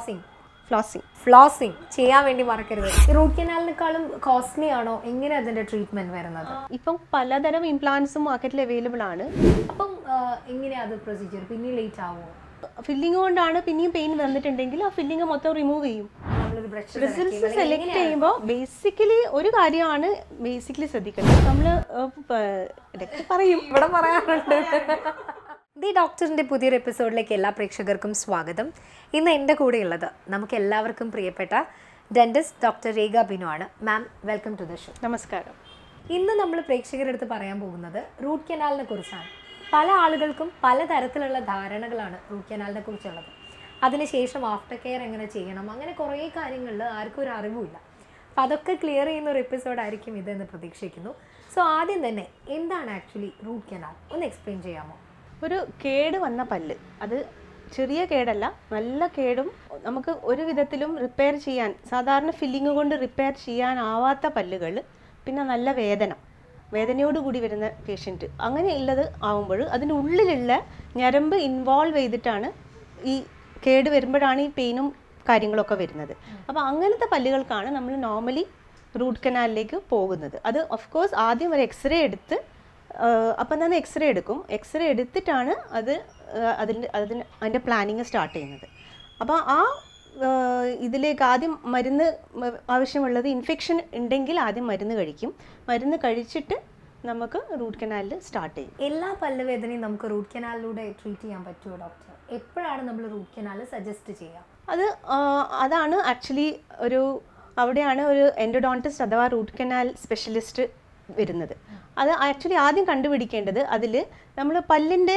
Flossing flossing flossing ചെയ്യാൻ വേണ്ടി മറക്കരുത് റൂട്ട് കനാലിനേക്കാളും കോസ്റ്റ്ലി ആണോ എങ്ങനെ അതിന്റെ ട്രീറ്റ്മെന്റ് വരുന്നത് ഇപ്പം പലതരം ഇംപ്ലാന്റ്സും മാർക്കറ്റിൽ അവൈലബിൾ ആണ് അപ്പം ആ, എങ്ങനെയാ അത് പ്രൊസീജിയർ പിന്നെ ലേറ്റ് ആവുമോ ഫില്ലിംഗ് കൊണ്ടാണ് പിന്നെയും പെയിൻ വന്നിട്ടുണ്ടെങ്കിൽ ആ ഫില്ലിംഗ് മൊത്തം റിമൂവ് ചെയ്യും നമ്മളൊരു ബ്രഷ് റിസൾട്ട്സ് സെലക്ട് ചെയ്യുമ്പോൾ ബേസിക്കലി ഒരു കാര്യമാണ് ബേസിക്കലി ശ്രദ്ധിക്കുന്നത് നമ്മൾ ഇതൊക്കെ പറയും ഇവിടെ പറയാറുണ്ട് ദി ഡോക്ടറിന്റെ പുതിയൊരു എപ്പിസോഡിലേക്ക് എല്ലാ പ്രേക്ഷകർക്കും സ്വാഗതം ഇന്ന് എൻ്റെ കൂടെയുള്ളത് നമുക്ക് എല്ലാവർക്കും പ്രിയപ്പെട്ട ഡെന്റിസ്റ്റ് ഡോക്ടർ രേഖ ബിനു ആണ് ma'am welcome to the show നമസ്കാരം ഇന്ന് നമ്മൾ പ്രേക്ഷകരുടെ അടുത്ത് പറയാൻ പോകുന്നത് റൂട്ട് കനാലിനെ കുറിച്ചാണ് പല ആളുകൾക്കും പലതരത്തിലുള്ള ധാരണകളാണ് റൂട്ട് കനാലിനെ കുറിച്ചുള്ളത് അതിനുശേഷം ആഫ്റ്റർ കെയർ എങ്ങനെ ചെയ്യണം അങ്ങനെ കുറേ കാര്യങ്ങളിൽ ആർക്കും ഒരു അറിവുമില്ല അപ്പം അതൊക്കെ ക്ലിയർ ചെയ്യുന്ന ഒരു എപ്പിസോഡായിരിക്കും ഇതെന്ന് പ്രതീക്ഷിക്കുന്നു സോ ആദ്യം തന്നെ എന്താണ് ആക്ച്വലി റൂട്ട് കനാൽ ഒന്ന് എക്സ്പ്ലെയിൻ ചെയ്യാമോ ഒരു കേട് വന്ന പല്ല് അത് ചെറിയ കേടല്ല നല്ല കേടും നമുക്ക് ഒരു വിധത്തിലും റിപ്പയർ ചെയ്യാൻ സാധാരണ ഫില്ലിങ് കൊണ്ട് റിപ്പയർ ചെയ്യാനാവാത്ത പല്ലുകൾ പിന്നെ നല്ല വേദന വേദനയോടുകൂടി വരുന്ന പേഷ്യൻറ്റ് അങ്ങനെയുള്ളത് ആവുമ്പോൾ അതിൻ്റെ ഉള്ളിലുള്ള ഞരമ്പ് ഇൻവോൾവ് ചെയ്തിട്ടാണ് ഈ കേട് വരുമ്പോഴാണ് ഈ പെയിനും കാര്യങ്ങളൊക്കെ വരുന്നത് അപ്പോൾ അങ്ങനത്തെ പല്ലുകൾക്കാണ് നമ്മൾ നോർമലി റൂട്ട് കനാലിലേക്ക് പോകുന്നത് അത് ഓഫ് കോഴ്സ് ആദ്യം ഒരു എക്സ്റേ എടുത്ത് ആഹ് അപ്പം തന്നെ എക്സ്റേ എടുക്കും എക്സ്റേ എടുത്തിട്ടാണ് അത് ആഹ് അതിൻ്റെ അതിന് അതിൻ്റെ പ്ലാനിങ് സ്റ്റാർട്ട് ചെയ്യുന്നത് അപ്പോൾ ആ ആഹ് ഇതിലേക്ക് ആദ്യം മരുന്ന് മ- ആവശ്യമുള്ളത് ഇൻഫെക്ഷൻ ഉണ്ടെങ്കിൽ ആദ്യം മരുന്ന് കഴിക്കും മരുന്ന് കഴിച്ചിട്ട് നമുക്ക് റൂട്ട് കനാലിൽ സ്റ്റാർട്ട് ചെയ്യും എല്ലാ പല്ലുവേദനയും നമുക്ക് റൂട്ട് കനാലിലൂടെ ട്രീറ്റ് ചെയ്യാൻ പറ്റുമോ ഡോക്ടർ എപ്പോഴാണ് നമ്മൾ റൂട്ട് കനാൽ സജസ്റ്റ് ചെയ്യുക അത് ആഹ് അതാണ് ആക്ച്വലി ഒരു അവിടെയാണ് ഒരു എൻഡോഡോണ്ടിസ്റ്റ് അഥവാ റൂട്ട് കനാൽ സ്പെഷ്യലിസ്റ്റ് വരുന്നത് അത് ആക്ച്വലി ആദ്യം കണ്ടുപിടിക്കേണ്ടത് അതിൽ നമ്മൾ പല്ലിൻ്റെ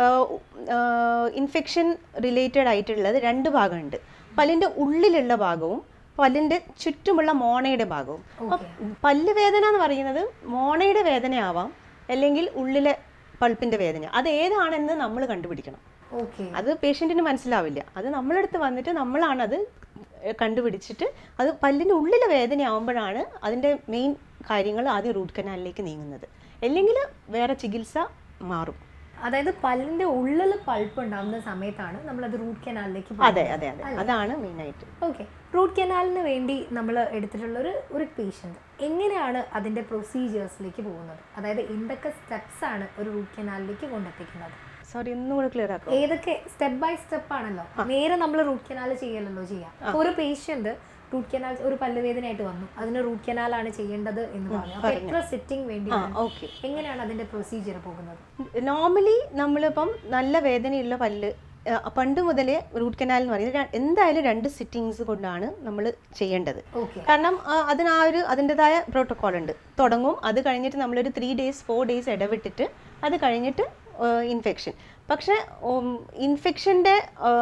ഇൻഫെക്ഷൻ റിലേറ്റഡ് ആയിട്ടുള്ളത് രണ്ട് ഭാഗമുണ്ട് പല്ലിൻ്റെ ഉള്ളിലുള്ള ഭാഗവും പല്ലിൻ്റെ ചുറ്റുമുള്ള മോണയുടെ ഭാഗവും അപ്പം പല്ല് വേദന എന്ന് പറയുന്നത് മോണയുടെ വേദനയാവാം അല്ലെങ്കിൽ ഉള്ളിലെ പൾപ്പിൻ്റെ വേദന അത് ഏതാണെന്ന് നമ്മൾ കണ്ടുപിടിക്കണം ഓക്കെ അത് പേഷ്യൻറ്റിന് മനസ്സിലാവില്ല അത് നമ്മളടുത്ത് വന്നിട്ട് നമ്മളാണത് കണ്ടുപിടിച്ചിട്ട് അത് പല്ലിൻ്റെ ഉള്ളിലെ വേദനയാവുമ്പോഴാണ് അതിൻ്റെ മെയിൻ കാര്യങ്ങൾ ആദ്യം റൂട്ട് കനാലിലേക്ക് നീങ്ങുന്നത് അല്ലെങ്കിൽ വേറെ ചികിത്സ മാറും അതായത് പല്ലിന്റെ ഉള്ളിൽ പൾപ്പ് ഉണ്ടാകുന്ന സമയത്താണ് നമ്മൾ അത് റൂട്ട് കനാലിലേക്ക് അതെ അതെ അതെ അതാണ് മെയിനായിട്ട് ഓക്കെ റൂട്ട് കനാലിന് വേണ്ടി നമ്മൾ എടുത്തിട്ടുള്ള ഒരു ഒരു പേഷ്യൻ്റ് എങ്ങനെയാണ് അതിന്റെ പ്രൊസീജിയേഴ്സിലേക്ക് പോകുന്നത് അതായത് എന്തൊക്കെ സ്റ്റെപ്സ് ആണ് ഒരു റൂട്ട് കനാലിലേക്ക് കൊണ്ടെത്തിക്കുന്നത് സോറി ഒന്നും കൂടെ ക്ലിയർ ആക്കും ഏതൊക്കെ സ്റ്റെപ്പ് ബൈ സ്റ്റെപ്പ് ആണല്ലോ നേരെ നമ്മൾ റൂട്ട് കനാൽ ചെയ്യലല്ലോ ചെയ്യാം അപ്പൊ ഒരു പേഷ്യന്റ് റൂട്ട് കനാൽ ഒരു പല്ലുവേദനയായിട്ട് വന്നു അതിന് റൂട്ട് കനാലാണ് ചെയ്യേണ്ടത് എന്ന് പറഞ്ഞു അപ്പൊ എത്ര സിറ്റിംഗ് വേണ്ടി ആ വരും? ഓക്കെ എങ്ങനെയാണ് അതിന്റെ പ്രൊസീജിയർ പോകുന്നത് നോർമലി നമ്മളിപ്പം നല്ല വേദനയുള്ള പല്ല് ആ, പണ്ട് മുതലേ റൂട്ട് കനാൽ എന്ന് പറയുന്നത് ര- എന്തായാലും രണ്ട് സിറ്റിങ്സ് കൊണ്ടാണ് നമ്മൾ ചെയ്യേണ്ടത് ഓക്കെ കാരണം ആ, അതിന് ആ ഒരു അതിൻ്റെതായ പ്രോട്ടോക്കോൾ ഉണ്ട് തുടങ്ങും അത് കഴിഞ്ഞിട്ട് നമ്മളൊരു ത്രീ ഡേയ്സ് ഫോർ ഡേയ്സ് ഇടവിട്ടിട്ട് അത് കഴിഞ്ഞിട്ട് ഇൻഫെക്ഷൻ പക്ഷേ ഇൻഫെക്ഷൻ്റെ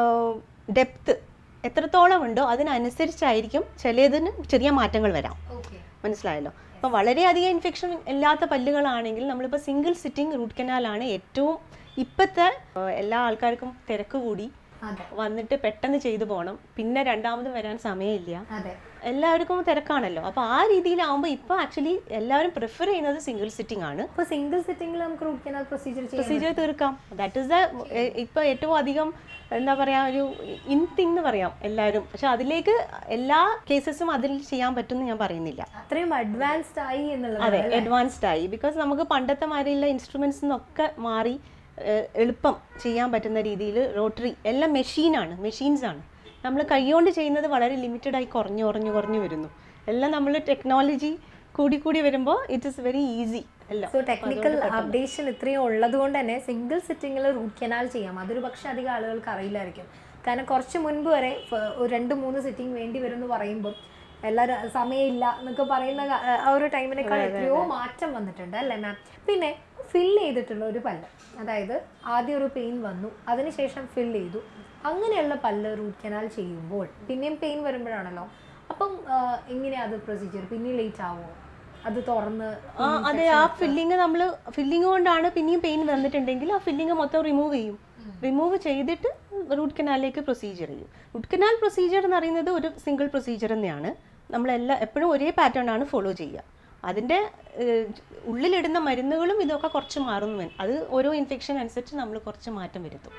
ഡെപ്ത് എത്രത്തോളം ഉണ്ടോ അതിനനുസരിച്ചായിരിക്കും ചിലതിന് ചെറിയ മാറ്റങ്ങൾ വരാം ഓക്കെ മനസ്സിലായല്ലോ അപ്പോൾ വളരെയധികം ഇൻഫെക്ഷൻ ഇല്ലാത്ത പല്ലുകളാണെങ്കിൽ നമ്മളിപ്പോൾ സിംഗിൾ സിറ്റിംഗ് റൂട്ട് കനാലാണ് ഏറ്റവും ഇപ്പോഴത്തെ എല്ലാ ആൾക്കാർക്കും തിരക്ക് കൂടി അതെ വന്നിട്ട് പെട്ടെന്ന് ചെയ്തു പോകണം പിന്നെ രണ്ടാമത് വരാൻ സമയമില്ല അതെ എല്ലാവർക്കും തിരക്കാണല്ലോ അപ്പോൾ ആ രീതിയിലാവുമ്പോൾ ഇപ്പോൾ ആക്ച്വലി എല്ലാവരും പ്രിഫർ ചെയ്യുന്നത് സിംഗിൾ സിറ്റിംഗ് ആണ് അപ്പൊ സിംഗിൾ സിറ്റിംഗിൽ നമുക്ക് റൂട്ട് കനാൽ പ്രൊസീജിയർ ചെയ്യാം പ്രൊസീജിയർ തീർക്കാം ദാറ്റ് ഇസ് ദ ഇപ്പോൾ ഏറ്റവും അധികം എന്താ പറയുക ഒരു ഇൻ തിങ് എന്ന് പറയാം എല്ലാവരും പക്ഷെ അതിലേക്ക് എല്ലാ കേസസും അതിൽ ചെയ്യാൻ പറ്റുമെന്ന് ഞാൻ പറയുന്നില്ല അത്രയും അഡ്വാൻസ്ഡ് ആയി എന്നുള്ളത് അതെ അഡ്വാൻസ്ഡ് ആയി ബിക്കോസ് നമുക്ക് പണ്ടത്തെ മാതിരിയുള്ള ഇൻസ്ട്രുമെന്റ്സ് നിന്നൊക്കെ മാറി ഏഹ്, എളുപ്പം ചെയ്യാൻ പറ്റുന്ന രീതിയിൽ റോട്ടറി എല്ലാം മെഷീനാണ് മെഷീൻസ് ആണ് നമ്മൾ കൈകൊണ്ട് ചെയ്യുന്നത് വളരെ ലിമിറ്റഡ് ആയി കുറഞ്ഞു കുറഞ്ഞു കുറഞ്ഞു വരുന്നു എല്ലാം നമ്മൾ ടെക്നോളജി കൂടി കൂടി വരുമ്പോൾ ഇറ്റ് ഇസ് വെരി ഈസി എല്ലാം സോ ടെക്നിക്കൽ അപ്ഡേഷൻ ഇത്രയും ഉള്ളത് കൊണ്ട് തന്നെ സിംഗിൾ സിറ്റിങ്ങിൽ റൂട്ട് കനാൽ ചെയ്യാം അതൊരു പക്ഷെ അധികം ആളുകൾക്ക് അറിയില്ലായിരിക്കും കാരണം കുറച്ച് മുൻപ് വരെ ഫ- ഒരു രണ്ട് മൂന്ന് സിറ്റിംഗ് വേണ്ടി വരും എന്ന് പറയുമ്പോൾ എല്ലാവരും സമയമില്ല എന്നൊക്കെ പറയുന്ന ക- ആ ഒരു ടൈമിനേക്കാൾ എത്രയോ മാറ്റം വന്നിട്ടുണ്ട് അല്ലേ മാം പിന്നെ ഫിൽ ചെയ്തിട്ടുള്ള ഒരു പല്ല് അതായത് ആദ്യം ഒരു പെയിൻ വന്നു അതിനുശേഷം ഫിൽ ചെയ്തു അങ്ങനെയുള്ള പല്ല് റൂട്ട് കനാൽ ചെയ്യുമ്പോൾ പിന്നെയും പെയിൻ വരുമ്പോഴാണല്ലോ അപ്പം ആ, എങ്ങനെയാ അത് പ്രൊസീജിയർ പിന്നെ ലേറ്റ് ആവുമോ അത് തുറന്ന് ആ അതെ ആ ഫില്ലിങ് നമ്മൾ ഫില്ലിങ് കൊണ്ടാണ് പിന്നെയും പെയിൻ വന്നിട്ടുണ്ടെങ്കിൽ ആ ഫില്ലിങ് മൊത്തം റിമൂവ് ചെയ്യും റിമൂവ് ചെയ്തിട്ട് റൂട്ട് കനാലിലേക്ക് പ്രൊസീജിയർ ചെയ്യും റൂട്ട് കനാൽ പ്രൊസീജിയർ എന്ന് പറയുന്നത് ഒരു സിംഗിൾ പ്രൊസീജിയർ തന്നെയാണ് നമ്മളെല്ലാം എപ്പോഴും ഒരേ പാറ്റേൺ ആണ് ഫോളോ ചെയ്യുക അതിൻ്റെ ഏഹ്, ഉള്ളിലിടുന്ന മരുന്നുകളും ഇതൊക്കെ കുറച്ച് മാറുന്നു വരും. അത് ഓരോ ഇൻഫെക്ഷൻ അനുസരിച്ച് നമ്മൾ കുറച്ച് മാറ്റം വരുത്തും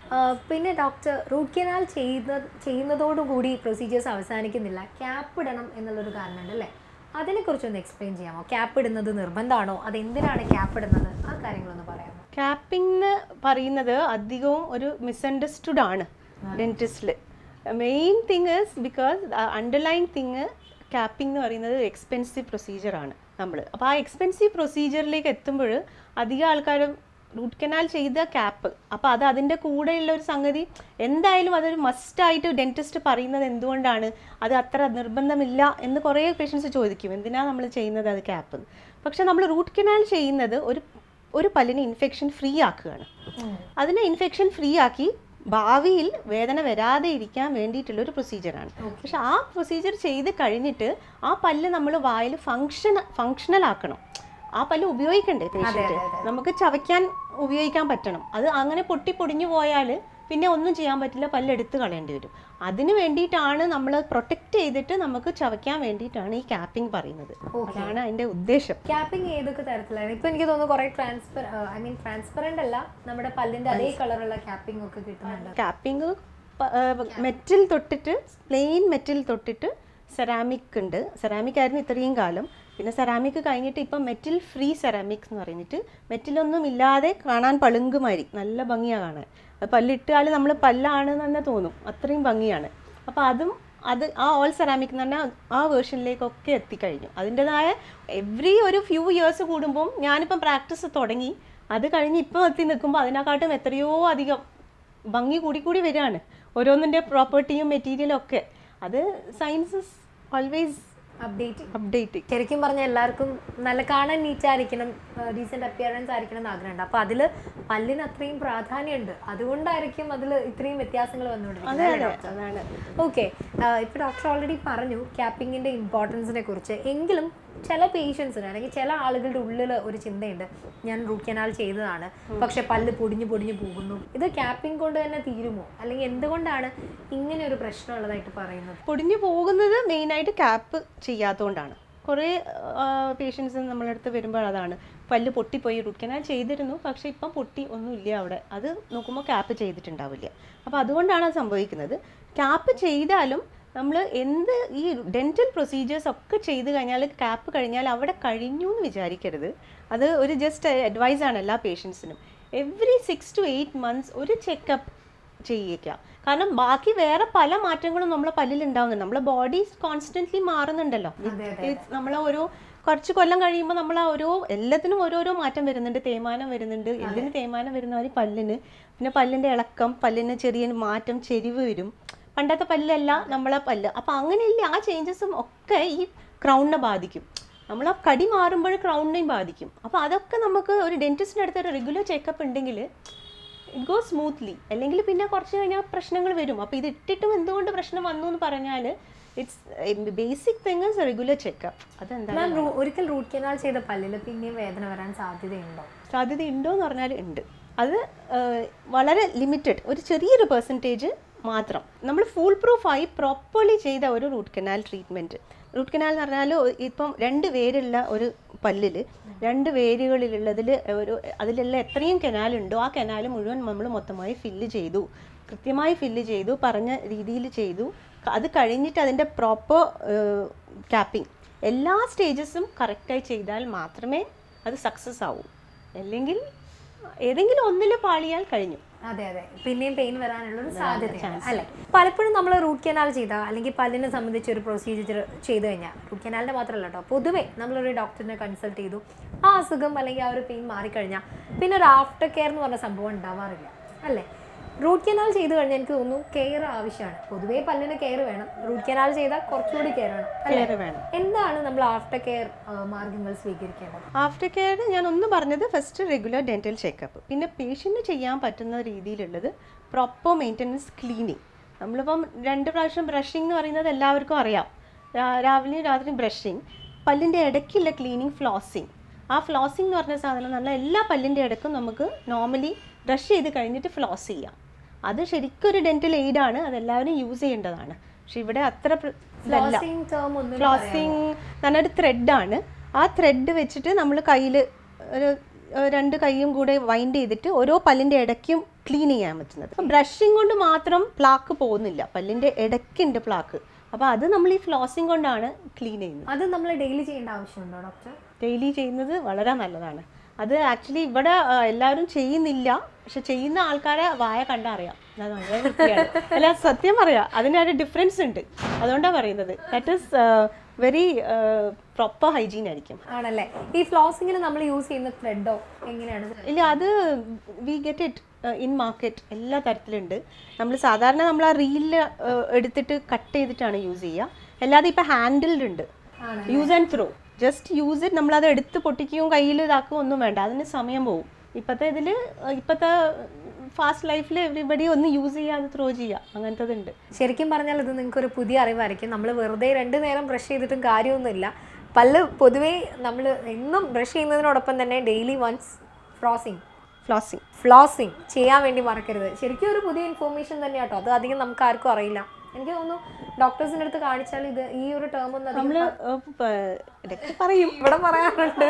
ആ, പിന്നെ ഡോക്ടർ റൂട്ട് കനാൽ ചെയ്യുന്ന ചെയ്യുന്നതോടുകൂടി പ്രൊസീജിയേഴ്സ് അവസാനിക്കുന്നില്ല ക്യാപ്പ് ഇടണം എന്നുള്ളൊരു കാരണമുണ്ട് അല്ലേ അതിനെക്കുറിച്ചൊന്ന് എക്സ്പ്ലെയിൻ ചെയ്യാമോ ക്യാപ്പ് ഇടുന്നത് നിർബന്ധമാണോ അതെന്തിനാണ് ക്യാപ്പ് ഇടുന്നത് ആ കാര്യങ്ങളൊന്ന് പറയാമോ ക്യാപ്പിംഗ് എന്ന് പറയുന്നത് അധികവും ഒരു മിസ്അണ്ടർസ്റ്റുഡ് ആണ് ഡെന്റിസ്റ്റിൽ main thing is because underline thing capping എന്ന് പറയുന്നത് എക്സ്പെൻസീവ് പ്രൊസീജിയറാണ് നമ്മൾ അപ്പോൾ ആ എക്സ്പെൻസീവ് പ്രൊസീജിയറിലേക്ക് എത്തുമ്പോൾ അധികം ആൾക്കാരും റൂട്ട് കനാൽ ചെയ്ത ക്യാപ്പ് അപ്പോൾ അത് അതിൻ്റെ കൂടെയുള്ള ഒരു സംഗതി എന്തായാലും അതൊരു മസ്റ്റായിട്ട് ഡെന്റിസ്റ്റ് പറയുന്നത് എന്തുകൊണ്ടാണ് അത് അത്ര നിർബന്ധമില്ല എന്ന് കുറേ പേഷ്യൻസ് ചോദിക്കും എന്തിനാണ് നമ്മൾ ചെയ്യുന്നത് അത് ക്യാപ്പ് പക്ഷെ നമ്മൾ റൂട്ട് കനാൽ ചെയ്യുന്നത് ഒരു ഒരു പല്ലിന് ഇൻഫെക്ഷൻ ഫ്രീ ആക്കുകയാണ് അതിനെ ഇൻഫെക്ഷൻ ഫ്രീ ആക്കി ഭാവിയിൽ വേദന വരാതെ ഇരിക്കാൻ വേണ്ടിയിട്ടുള്ള ഒരു പ്രൊസീജിയറാണ് പക്ഷെ ആ പ്രൊസീജിയർ ചെയ്ത് കഴിഞ്ഞിട്ട് ആ പല്ല് നമ്മൾ വായിൽ ഫങ്ഷൻ ഫങ്ഷണൽ ആക്കണം ആ പല്ല് ഉപയോഗിക്കണ്ടേ പേഷ്യന്റ് നമുക്ക് ചവയ്ക്കാൻ ഉപയോഗിക്കാൻ പറ്റണം അത് അങ്ങനെ പൊട്ടി പൊടിഞ്ഞു പോയാൽ പിന്നെ ഒന്നും ചെയ്യാൻ പറ്റില്ല പല്ല് എടുത്ത് കളയേണ്ടി വരും അതിന് വേണ്ടിയിട്ടാണ് നമ്മൾ പ്രൊട്ടക്റ്റ് ചെയ്തിട്ട് നമുക്ക് ചവയ്ക്കാൻ വേണ്ടിയിട്ടാണ് ഈ ക്യാപ്പിംഗ് പറയുന്നത് അതാണ് അതിന്റെ ഉദ്ദേശം ക്യാപ്പിംഗ് ഏതൊക്കെ തരത്തിലാണ് ഇപ്പൊ എനിക്ക് തോന്നുന്നു കുറെ ട്രാൻസ്പെർ ഐ മീൻ ട്രാൻസ്പെറന്റ് അല്ല നമ്മുടെ പല്ലിന്റെ അതേ കളറുള്ള ക്യാപ്പിംഗ് ഒക്കെ കിട്ടുന്നുണ്ട് ക്യാപ്പിംഗ് മെറ്റൽ തൊട്ടിട്ട് പ്ലെയിൻ മെറ്റൽ തൊട്ടിട്ട് സെറാമിക് ഉണ്ട് സെറാമിക് ആയിരുന്നു ഇത്രയും കാലം പിന്നെ സെറാമിക് കഴിഞ്ഞിട്ട് ഇപ്പം മെറ്റൽ ഫ്രീ സെറാമിക് എന്ന് പറഞ്ഞിട്ട് മെറ്റലൊന്നും ഇല്ലാതെ കാണാൻ പളുങ്കുമാരി നല്ല ഭംഗിയാണ് കാണാൻ അത് പല്ലിട്ടാൽ നമ്മൾ പല്ലാണെന്ന് തന്നെ തോന്നും അത്രയും ഭംഗിയാണ് അപ്പോൾ അതും അത് ആ ഓൾ സെറാമിക് എന്ന് പറഞ്ഞാൽ ആ വേർഷനിലേക്കൊക്കെ എത്തിക്കഴിഞ്ഞു അതിൻ്റെതായ എവറി ഒരു ഫ്യൂ ഇയേഴ്സ് കൂടുമ്പം ഞാനിപ്പം പ്രാക്ടീസ് തുടങ്ങി അത് കഴിഞ്ഞ് ഇപ്പം എത്തി നിൽക്കുമ്പോൾ അതിനെക്കാട്ടും എത്രയോ അധികം ഭംഗി കൂടി കൂടി വരികയാണ് ഓരോന്നിൻ്റെ പ്രോപ്പർട്ടിയും മെറ്റീരിയലും ഒക്കെ അത് സയൻസ് ഓൾവേസ് അപ്ഡേറ്റ് അപ്ഡേറ്റ് ശരിക്കും പറഞ്ഞാൽ എല്ലാവർക്കും നല്ല കാണാൻ നീറ്റായിരിക്കണം ഡീസെന്റ് അപ്പിയറൻസ് ആയിരിക്കണം എന്ന് ആഗ്രഹമുണ്ട് അപ്പൊ അതില് പല്ലിന് അത്രയും പ്രാധാന്യമുണ്ട് അതുകൊണ്ടായിരിക്കും അതിൽ ഇത്രയും വ്യത്യാസങ്ങൾ വന്നുകൊണ്ടിരിക്കുന്നത് അതാണ് ഓക്കെ ഇപ്പോൾ ഡോക്ടർ ഓൾറെഡി പറഞ്ഞു ക്യാപ്പിങ്ങിൻ്റെ ഇമ്പോർട്ടൻസിനെ കുറിച്ച് എങ്കിലും ചില പേഷ്യൻസിന് അല്ലെങ്കിൽ ചില ആളുകളുടെ ഉള്ളിൽ ഒരു ചിന്തയുണ്ട് ഞാൻ റൂട്ട് കനാൽ ചെയ്തതാണ് പക്ഷെ പല്ല് പൊടിഞ്ഞു പൊടിഞ്ഞു പോകുന്നു ഇത് ക്യാപ്പിംഗ് കൊണ്ട് തന്നെ തീരുമോ അല്ലെങ്കിൽ എന്തുകൊണ്ടാണ് ഇങ്ങനെ ഒരു പ്രശ്നമുള്ളതായിട്ട് പറയുന്നത് പൊടിഞ്ഞു പോകുന്നത് മെയിനായിട്ട് ക്യാപ്പ് ചെയ്യാത്തതുകൊണ്ടാണ് കുറേ പേഷ്യൻസ് നമ്മളെ അടുത്ത് വരുമ്പോൾ അതാണ് പല്ല് പൊട്ടിപ്പോയി റൂട്ട് കനാൽ ചെയ്തിരുന്നു പക്ഷേ ഇപ്പം പൊട്ടി ഒന്നുമില്ല അവിടെ അത് നോക്കുമ്പോൾ ക്യാപ്പ് ചെയ്തിട്ടുണ്ടാവില്ല അപ്പോൾ അതുകൊണ്ടാണ് അത് സംഭവിക്കുന്നത് ക്യാപ്പ് ചെയ്താലും നമ്മൾ എന്ത് ഈ ഡെൻറ്റൽ പ്രൊസീജിയേഴ്സ് ഒക്കെ ചെയ്ത് കഴിഞ്ഞാൽ ക്യാപ്പ് കഴിഞ്ഞാൽ അവിടെ കഴിഞ്ഞു എന്ന് വിചാരിക്കരുത് അത് ഒരു ജസ്റ്റ് അഡ്വൈസ് ആണ് എല്ലാ പേഷ്യൻസിനും every six to eight months ഒരു ചെക്കപ്പ് ചെയ്യിക്കുക കാരണം ബാക്കി വേറെ പല മാറ്റങ്ങളും നമ്മളെ പല്ലിൽ ഉണ്ടാവുന്നുണ്ട് നമ്മളെ ബോഡി കോൺസ്റ്റന്റ്ലി മാറുന്നുണ്ടല്ലോ നമ്മളെ ഓരോ കുറച്ച് കൊല്ലം കഴിയുമ്പോൾ നമ്മൾ ആ ഓരോ എല്ലാത്തിനും ഓരോരോ മാറ്റം വരുന്നുണ്ട് തേയ്മാനം വരുന്നുണ്ട് എല്ലിന് തേയ്മാനം വരുന്ന മാതിരി പല്ലിന് പിന്നെ പല്ലിന്റെ ഇളക്കം പല്ലിന് ചെറിയ മാറ്റം ചെരിവ് വരും പണ്ടത്തെ പല്ലല്ല നമ്മളെ പല്ല് അപ്പം അങ്ങനെയല്ല ആ ചേഞ്ചസും ഒക്കെ ഈ ക്രൗണിനെ ബാധിക്കും നമ്മൾ ആ കടി മാറുമ്പോൾ ക്രൗണിനെയും ബാധിക്കും അപ്പോൾ അതൊക്കെ നമുക്ക് ഒരു ഡെന്റിസ്റ്റിൻ്റെ അടുത്ത് ഒരു റെഗുലർ ചെക്കപ്പ് ഉണ്ടെങ്കിൽ ഇറ്റ് ഗോ സ്മൂത്ത്ലി അല്ലെങ്കിൽ പിന്നെ കുറച്ച് കഴിഞ്ഞാൽ പ്രശ്നങ്ങൾ വരും അപ്പോൾ ഇത് ഇട്ടിട്ടും എന്തുകൊണ്ട് പ്രശ്നം വന്നു എന്ന് പറഞ്ഞാൽ it's basic thing is regular checkup അതെന്താ മാം ഒരിക്കൽ റൂട്ട് കനാൽ ചെയ്ത പല്ലിൽ പിന്നെയും വേദന വരാൻ സാധ്യതയുണ്ടോ സാധ്യത ഉണ്ടോ എന്ന് പറഞ്ഞാൽ ഉണ്ട് അത് ഏഹ്, വളരെ ലിമിറ്റഡ് ഒരു ചെറിയൊരു പെർസെൻറ്റേജ് മാത്രം നമ്മൾ ഫുൾ പ്രൂഫായി പ്രോപ്പർലി ചെയ്ത ഒരു root canal treatment root canal എന്ന് പറഞ്ഞാൽ ഇപ്പം രണ്ട് വേരുള്ള ഒരു പല്ലിൽ രണ്ട് വേരുകളിലുള്ളതിൽ ഒരു അതിലുള്ള എത്രയും കനാലുണ്ടോ ആ കനാൽ മുഴുവൻ നമ്മൾ മൊത്തമായി ഫില്ല് ചെയ്തു കൃത്യമായി ഫില്ല് ചെയ്തു പറഞ്ഞ രീതിയിൽ ചെയ്തു ക- അത് കഴിഞ്ഞിട്ട് അതിൻ്റെ പ്രോപ്പർ ക്യാപ്പിംഗ് എല്ലാ സ്റ്റേജസും കറക്റ്റായി ചെയ്താൽ മാത്രമേ അത് സക്സസ് ആവൂ അല്ലെങ്കിൽ ഏതെങ്കിലും ഒന്നിൽ പാളിയാൽ കഴിഞ്ഞു അതെ അതെ പിന്നെയും പെയിൻ വരാനുള്ള ഒരു സാധ്യതയാണ് അല്ലെ പലപ്പോഴും നമ്മൾ റൂട്ട് കനാൽ ചെയ്ത അല്ലെങ്കിൽ പല്ലിനെ സംബന്ധിച്ച് ഒരു പ്രൊസീജിയർ ചെയ്തു കഴിഞ്ഞാൽ റൂട്ട് കനാലിന്റെ മാത്രമല്ല കേട്ടോ പൊതുവെ നമ്മളൊരു ഡോക്ടറിനെ കൺസൾട്ട് ചെയ്തു ആ അസുഖം അല്ലെങ്കിൽ ആ ഒരു പെയിൻ മാറിക്കഴിഞ്ഞാൽ പിന്നെ ഒരു ആഫ്റ്റർ കെയർ എന്ന് പറഞ്ഞ സംഭവം ഉണ്ടാവാറില്ല അല്ലേ റൂട്ട് കനാൽ ചെയ്തു കഴിഞ്ഞാൽ എനിക്ക് തോന്നുന്നു കെയർ ആവശ്യമാണ് പൊതുവേ പല്ലിന് കെയർ വേണം റൂട്ട് കനാൽ ചെയ്താൽ കുറച്ചുകൂടി കെയർ വേണം അല്ലേ കെയർ വേണം എന്താണ് നമ്മൾ ആഫ്റ്റർ കെയർ മാർഗങ്ങൾ സ്വീകരിക്കേണ്ടത് ആഫ്റ്റർ കെയർ ഞാൻ ഒന്ന് പറഞ്ഞത് ഫസ്റ്റ് റെഗുലർ ഡെൻറ്റൽ ചെക്കപ്പ് പിന്നെ പേഷ്യൻറ്റ് ചെയ്യാൻ പറ്റുന്ന രീതിയിലുള്ളത് പ്രോപ്പർ മെയിൻ്റനൻസ് ക്ലീനിങ് നമ്മളിപ്പം രണ്ട് പ്രാവശ്യം ബ്രഷിംഗ് എന്ന് പറയുന്നത് എല്ലാവർക്കും അറിയാം രാ- രാവിലെയും രാത്രിയും ബ്രഷിംഗ് പല്ലിൻ്റെ ഇടയ്ക്കുള്ള ക്ലീനിങ് ഫ്ലോസിങ് ആ ഫ്ലോസിംഗ് എന്ന് പറഞ്ഞ സാധനം എന്ന് പറഞ്ഞാൽ എല്ലാ പല്ലിൻ്റെ ഇടയ്ക്കും നമുക്ക് നോർമലി ബ്രഷ് ചെയ്ത് കഴിഞ്ഞിട്ട് ഫ്ലോസ് ചെയ്യാം അത് ശരിക്കും ഒരു ഡെൻറ്റൽ എയ്ഡാണ് അതെല്ലാവരും യൂസ് ചെയ്യേണ്ടതാണ് പക്ഷെ ഇവിടെ അത്ര പ്ര- ഇതല്ല ഫ്ലോസിംഗ് ടേം ഒന്നും ഫ്ലോസിങ് നല്ലൊരു ത്രെഡാണ് ആ ത്രെഡ് വെച്ചിട്ട് നമ്മൾ കയ്യിൽ ഒരു ഏഹ്, രണ്ട് കൈയും കൂടെ വൈൻഡ് ചെയ്തിട്ട് ഓരോ പല്ലിൻ്റെ ഇടയ്ക്കും ക്ലീൻ ചെയ്യാൻ പറ്റുന്നത് ബ്രഷിങ് കൊണ്ട് മാത്രം പ്ലാക്ക് പോകുന്നില്ല പല്ലിൻ്റെ ഇടയ്ക്കുണ്ട് പ്ലാക്ക് അപ്പോൾ അത് നമ്മൾ ഈ ഫ്ലോസിങ് കൊണ്ടാണ് ക്ലീൻ ചെയ്യുന്നത് അത് നമ്മൾ ഡെയിലി ചെയ്യേണ്ട ആവശ്യമുണ്ടോ ഡോക്ടർ ഡെയിലി ചെയ്യുന്നത് വളരെ നല്ലതാണ് അത് ആക്ച്വലി ഇവിടെ ആ, എല്ലാവരും ചെയ്യുന്നില്ല പക്ഷെ ചെയ്യുന്ന ആൾക്കാരെ വായ കണ്ടാൽ അറിയാം അത് വളരെ വൃത്തിയാണ് അല്ല സത്യം പറയാം അതിനൊരു ഡിഫറൻസ് ഉണ്ട് അതുകൊണ്ടാണ് പറയുന്നത് that is very proper hygiene ആയിരിക്കും ആണല്ലേ ഈ ഫ്ലോസിങ്ങിൽ നമ്മൾ യൂസ് ചെയ്യുന്ന ത്രെഡോ എങ്ങനെയാണ് ഇല്ല അത് we get it in market എല്ലാ തരത്തിലുണ്ട് നമ്മൾ സാധാരണ നമ്മൾ ആ റീലിൽ എടുത്തിട്ട് കട്ട് ചെയ്തിട്ടാണ് യൂസ് ചെയ്യുക അല്ലാതെ ഇപ്പം ഹാൻഡിൽഡ് ഉണ്ട് ആണ് use and throw just use it നമ്മളത് എടുത്ത് പൊട്ടിക്കുകയും കയ്യിൽ ഇതാക്കുകയും ഒന്നും വേണ്ട അതിന് സമയം പോകും ഇപ്പോഴത്തെ ഇതിൽ ഇപ്പോഴത്തെ ഫാസ്റ്റ് ലൈഫിൽ എവറിബഡി ഒന്ന് യൂസ് ചെയ്യാതെ ത്രോ ചെയ്യുക അങ്ങനത്തതുണ്ട് ശരിക്കും പറഞ്ഞാൽ ഇത് നിങ്ങൾക്ക് ഒരു പുതിയ അറിവായിരിക്കും നമ്മൾ വെറുതെ രണ്ട് നേരം ബ്രഷ് ചെയ്തിട്ടും കാര്യമൊന്നുമില്ല പല്ല് പൊതുവേ നമ്മൾ എന്നും ബ്രഷ് ചെയ്യുന്നതിനോടൊപ്പം തന്നെ daily once flossing flossing flossing ചെയ്യാൻ വേണ്ടി മറക്കരുത് ശരിക്കും ഒരു പുതിയ ഇൻഫോർമേഷൻ തന്നെ കേട്ടോ അത് അധികം നമുക്ക് ആർക്കും അറിയില്ല എനിക്ക് തോന്നുന്നു ഡോക്ടേഴ്സിൻ്റെ അടുത്ത് കാണിച്ചാൽ ഇത് ഈ ഒരു ടേം ഒന്നും അധികം നമ്മൾ ഇടയ്ക്ക് പറയും ഇവിടെ പറയാറുണ്ട്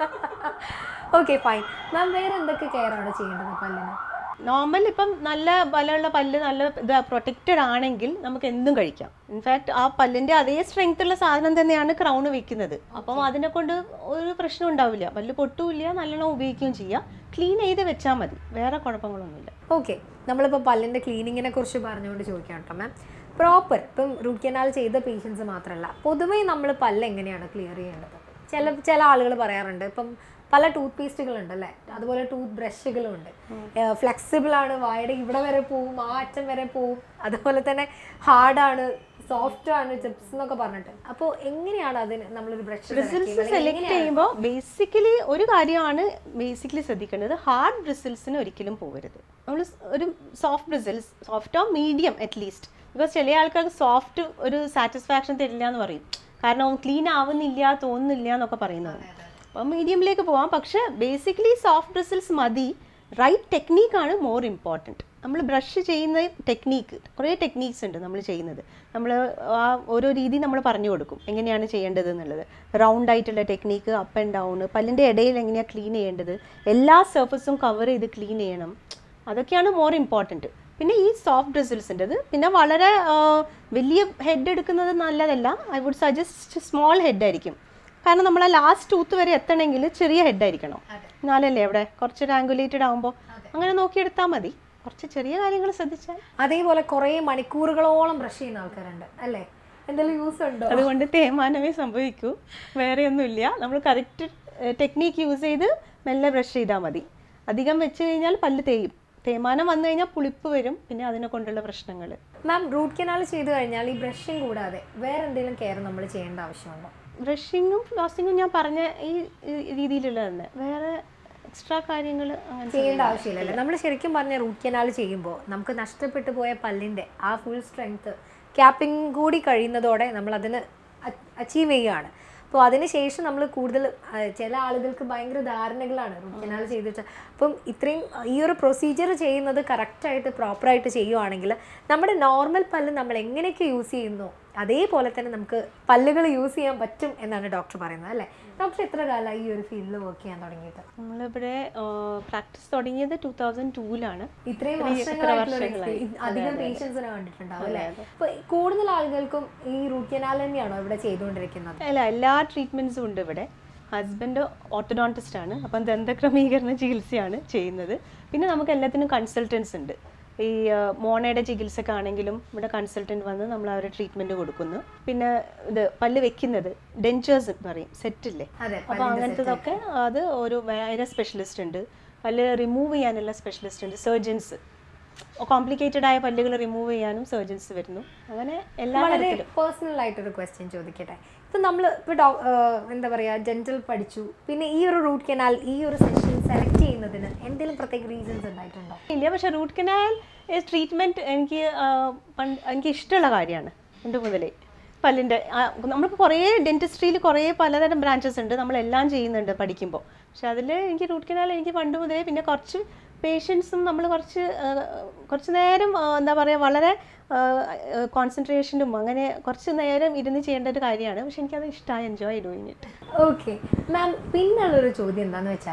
ഓക്കെ ഫൈൻ മാം വേറെ എന്തൊക്കെ കെയർ ആണ് ചെയ്യേണ്ടത് പല്ലിന് നോർമൽ ഇപ്പം നല്ല ബലമുള്ള പല്ല് നല്ല ഇത് പ്രൊട്ടക്റ്റഡ് ആണെങ്കിൽ നമുക്ക് എന്തും കഴിക്കാം ഇൻഫാക്ട് ആ പല്ലിന്റെ അതേ സ്ട്രെങ്ത് ഉള്ള സാധനം തന്നെയാണ് ക്രൗൺ വെക്കുന്നത് അപ്പം അതിനെ കൊണ്ട് ഒരു പ്രശ്നം ഉണ്ടാവില്ല പല്ല് പൊട്ടുമില്ല നല്ലോണം ഉപയോഗിക്കുകയും ചെയ്യാം ക്ലീൻ ചെയ്ത് വെച്ചാൽ മതി വേറെ കുഴപ്പങ്ങളൊന്നുമില്ല ഓക്കെ നമ്മളിപ്പോൾ പല്ലിൻ്റെ ക്ലീനിങ്ങിനെ കുറിച്ച് പറഞ്ഞുകൊണ്ട് ചോദിക്കാം കേട്ടോ മാം പ്രോപ്പർ ഇപ്പം റൂട്ട് കനാൽ ചെയ്ത പേഷ്യൻസ് മാത്രമല്ല പൊതുവേ നമ്മൾ പല്ല് എങ്ങനെയാണ് ക്ലിയർ ചെയ്യേണ്ടത് ചില ചില ആളുകൾ പറയാറുണ്ട് ഇപ്പം പല ടൂത്ത് പേസ്റ്റുകളുണ്ട് അല്ലേ അതുപോലെ ടൂത്ത് ബ്രഷുകളും ഉണ്ട് ഫ്ലെക്സിബിൾ ആണ് വായുടെ ഇവിടെ വരെ പോവും ആ അറ്റം വരെ പോവും അതുപോലെ തന്നെ ഹാർഡാണ് സോഫ്റ്റ് ആണ് ചിപ്സ് എന്നൊക്കെ പറഞ്ഞിട്ട് അപ്പോൾ എങ്ങനെയാണ് അതിന് നമ്മളൊരു ബ്രഷ് ബ്രിസിൽസ് സെലക്ട് ചെയ്യുമ്പോൾ ബേസിക്കലി ഒരു കാര്യമാണ് ബേസിക്കലി ശ്രദ്ധിക്കേണ്ടത് ഹാർഡ് ബ്രിസിൽസിന് ഒരിക്കലും പോകരുത് നമ്മൾ ഒരു സോഫ്റ്റ് ബ്രിസിൽസ് സോഫ്റ്റോ മീഡിയം അറ്റ്ലീസ്റ്റ് ബിക്കോസ് ചില ആൾക്കാർക്ക് സോഫ്റ്റ് ഒരു സാറ്റിസ്ഫാക്ഷൻ തരില്ല എന്ന് പറയും കാരണം ക്ലീൻ ആവുന്നില്ല തോന്നുന്നില്ല എന്നൊക്കെ പറയുന്നത് അപ്പോൾ മീഡിയമിലേക്ക് പോവാം പക്ഷേ ബേസിക്കലി സോഫ്റ്റ് ബ്രിസിൽസ് മതി റൈറ്റ് ടെക്നീക്കാണ് മോർ ഇമ്പോർട്ടൻറ്റ് നമ്മൾ ബ്രഷ് ചെയ്യുന്ന ടെക്നീക്ക് കുറേ ടെക്നീക്സ് ഉണ്ട് നമ്മൾ ചെയ്യുന്നത് നമ്മൾ ആ ഓരോ രീതി നമ്മൾ പറഞ്ഞു കൊടുക്കും എങ്ങനെയാണ് ചെയ്യേണ്ടത് എന്നുള്ളത് റൗണ്ട് ആയിട്ടുള്ള ടെക്നീക്ക് അപ്പ് ആൻഡ് ഡൗൺ പല്ലിൻ്റെ ഇടയിൽ എങ്ങനെയാണ് ക്ലീൻ ചെയ്യേണ്ടത് എല്ലാ സർഫസും കവർ ചെയ്ത് ക്ലീൻ ചെയ്യണം അതൊക്കെയാണ് മോർ ഇമ്പോർട്ടൻറ്റ് പിന്നെ ഈ സോഫ്റ്റ് ബ്രിസിൽസിൻ്റെത് പിന്നെ വളരെ ആ, വലിയ ഹെഡ് എടുക്കുന്നത് നല്ലതല്ല I would suggest small head ആയിരിക്കും കാരണം നമ്മൾ ആ ലാസ്റ്റ് ടൂത്ത് വരെ എത്തണമെങ്കിൽ ചെറിയ ഹെഡ് ആയിരിക്കണം എന്നാലല്ലേ അവിടെ കുറച്ച് ആംഗുലേറ്റഡ് ആകുമ്പോൾ അങ്ങനെ നോക്കിയെടുത്താൽ മതി കുറച്ച് ചെറിയ കാര്യങ്ങൾ ശ്രദ്ധിച്ചാൽ അതേപോലെ കുറേ മണിക്കൂറുകളോളം ബ്രഷ് ചെയ്യുന്ന ആൾക്കാരുണ്ട് അല്ലേ എന്തെങ്കിലും യൂസ് ഉണ്ടോ അതുകൊണ്ട് തേയ്മാനമേ സംഭവിക്കൂ വേറെ ഒന്നുമില്ല നമ്മൾ കറക്റ്റ് ടെക്നീക്ക് യൂസ് ചെയ്ത് മെല്ലെ ബ്രഷ് ചെയ്താൽ മതി അധികം വെച്ച് കഴിഞ്ഞാൽ പല്ല് തേയും തേയ്മാനം വന്നു കഴിഞ്ഞാൽ പുളിപ്പ് വരും പിന്നെ അതിനെ കൊണ്ടുള്ള പ്രശ്നങ്ങൾ മാം റൂട്ട് കനാൽ ചെയ്തു കഴിഞ്ഞാൽ ഈ ബ്രഷിങ് കൂടാതെ വേറെ എന്തെങ്കിലും കെയർ നമ്മൾ ചെയ്യേണ്ട ആവശ്യമുണ്ടോ ബ്രഷിങ്ങും ഫ്ലോസിങ്ങും ഞാൻ പറഞ്ഞ ഈ ഈ രീതിയിലുള്ള തന്നെ വേറെ എക്സ്ട്രാ കാര്യങ്ങൾ അങ്ങനെ ചെയ്യേണ്ട ആവശ്യമില്ലല്ലേ നമ്മൾ ശരിക്കും പറഞ്ഞ റൂട്ട് കനാൽ ചെയ്യുമ്പോൾ നമുക്ക് നഷ്ടപ്പെട്ടു പോയ പല്ലിൻ്റെ ആ ഫുൾ സ്ട്രെങ്ത് ക്യാപ്പിംഗ് കൂടി കഴിയുന്നതോടെ നമ്മൾ അതിന് അച്ചീവ് ചെയ്യുകയാണ് അപ്പോൾ അതിനുശേഷം നമ്മൾ കൂടുതൽ ആ, ചില ആളുകൾക്ക് ഭയങ്കര ധാരണകളാണ് റൂട്ട് കനാൽ ചെയ്തിട്ട് അപ്പം ഇത്രയും ഈ ഒരു പ്രൊസീജിയർ ചെയ്യുന്നത് കറക്റ്റായിട്ട് പ്രോപ്പറായിട്ട് ചെയ്യുവാണെങ്കിൽ നമ്മുടെ നോർമൽ പല്ല് നമ്മൾ എങ്ങനെയൊക്കെ യൂസ് ചെയ്യുന്നു അതേപോലെ തന്നെ നമുക്ക് പല്ലുകൾ യൂസ് ചെയ്യാൻ പറ്റും എന്നാണ് ഡോക്ടർ പറയുന്നത് അല്ലേ ഡോക്ടർ എത്ര കാലമായി ഈ ഒരു ഫീൽഡിൽ വർക്ക് ചെയ്യാൻ തുടങ്ങിയിട്ട് നമ്മളിവിടെ പ്രാക്ടീസ് തുടങ്ങിയത് ടൂ തൗസൻഡ് ടൂവിലാണ് ഇത്രയും ഇത്ര വർഷങ്ങളായിട്ടുള്ള ഒരു വർഷങ്ങളായി. experience. അധികം പേഷ്യൻസിനെ കണ്ടിട്ടുണ്ടാവും അല്ലേ അപ്പൊ കൂടുതൽ ആളുകൾക്കും ഈ റൂട്ട് കനാൽ തന്നെയാണോ ഇവിടെ ചെയ്തുകൊണ്ടിരിക്കുന്നത് അല്ല എല്ലാ ട്രീറ്റ്മെൻറ്റ്സും ഉണ്ട് ഇവിടെ ഹസ്ബൻഡ് ഓർത്തഡോണ്ടിസ്റ്റ് ആണ് അപ്പം ദന്തക്രമീകരണ ചികിത്സയാണ് ചെയ്യുന്നത് പിന്നെ നമുക്ക് എല്ലാത്തിനും കൺസൾട്ടൻസ് ഉണ്ട് ഈ ആ, മോണയുടെ ചികിത്സക്ക് ആണെങ്കിലും ഇവിടെ കൺസൾട്ടൻറ്റ് വന്ന് നമ്മൾ അവരെ ട്രീറ്റ്മെൻറ്റ് കൊടുക്കുന്നു പിന്നെ ഇത് പല്ല് വെക്കുന്നത് ഡെൻചേഴ്സ് പറയും സെറ്റില്ലേ അതെ അപ്പോൾ അങ്ങനത്തതൊക്കെ അത് ഒരു വേറെ സ്പെഷ്യലിസ്റ്റ് ഉണ്ട് പല്ല് റിമൂവ് ചെയ്യാനുള്ള സ്പെഷ്യലിസ്റ്റ് ഉണ്ട് സർജൻസ് കോംപ്ലിക്കേറ്റഡ് ആയ പല്ലുകൾ റിമൂവ് ചെയ്യാനും സർജൻസ് വരുന്നു അങ്ങനെ എല്ലാ വളരെ തരത്തിലും പേഴ്സണൽ ആയിട്ടൊരു ക്വസ്റ്റ്യൻ ചോദിക്കട്ടെ ഇപ്പൊ നമ്മൾ ഇപ്പൊ ഡോ- ആഹ് എന്താ പറയാ ഡെന്റൽ പഠിച്ചു പിന്നെ ഈ ഒരു റൂട്ട് കനാൽ ഈ ഒരു സെഷൻ സെലക്ട് ചെയ്യുന്നതിന് എന്തെങ്കിലും പ്രത്യേക റീസൺസ് ഉണ്ടായിട്ടുണ്ടോ ഇല്ല പക്ഷെ റൂട്ട് കനാൽ ട്രീറ്റ്മെൻറ്റ് എനിക്ക് ആ, പണ്ട് എനിക്ക് ഇഷ്ടമുള്ള കാര്യമാണ് പണ്ട് മുതലേ പല്ലിൻ്റെ നമ്മൾക്ക് കുറേ ഡെൻറ്റിസ്ട്രിയിൽ കുറേ പലതരം ബ്രാഞ്ചസ് ഉണ്ട് നമ്മളെല്ലാം ചെയ്യുന്നുണ്ട് പഠിക്കുമ്പോൾ പക്ഷെ അതിൽ എനിക്ക് റൂട്ട് കനാൽ എനിക്ക് പണ്ട് മുതലേ പിന്നെ കുറച്ച് പേഷ്യൻസും നമ്മൾ കുറച്ച് ആ, കുറച്ച് നേരം ആ, എന്താ പറയുക വളരെ കോൺസെൻട്രേഷനും അങ്ങനെ കുറച്ച് നേരം ഇരുന്ന് ചെയ്യേണ്ട ഒരു കാര്യമാണ് പക്ഷെ എനിക്കത് ഇഷ്ടമായി enjoy doing it okay ma'am പിന്നുള്ളൊരു ചോദ്യം എന്താന്ന് വെച്ചാൽ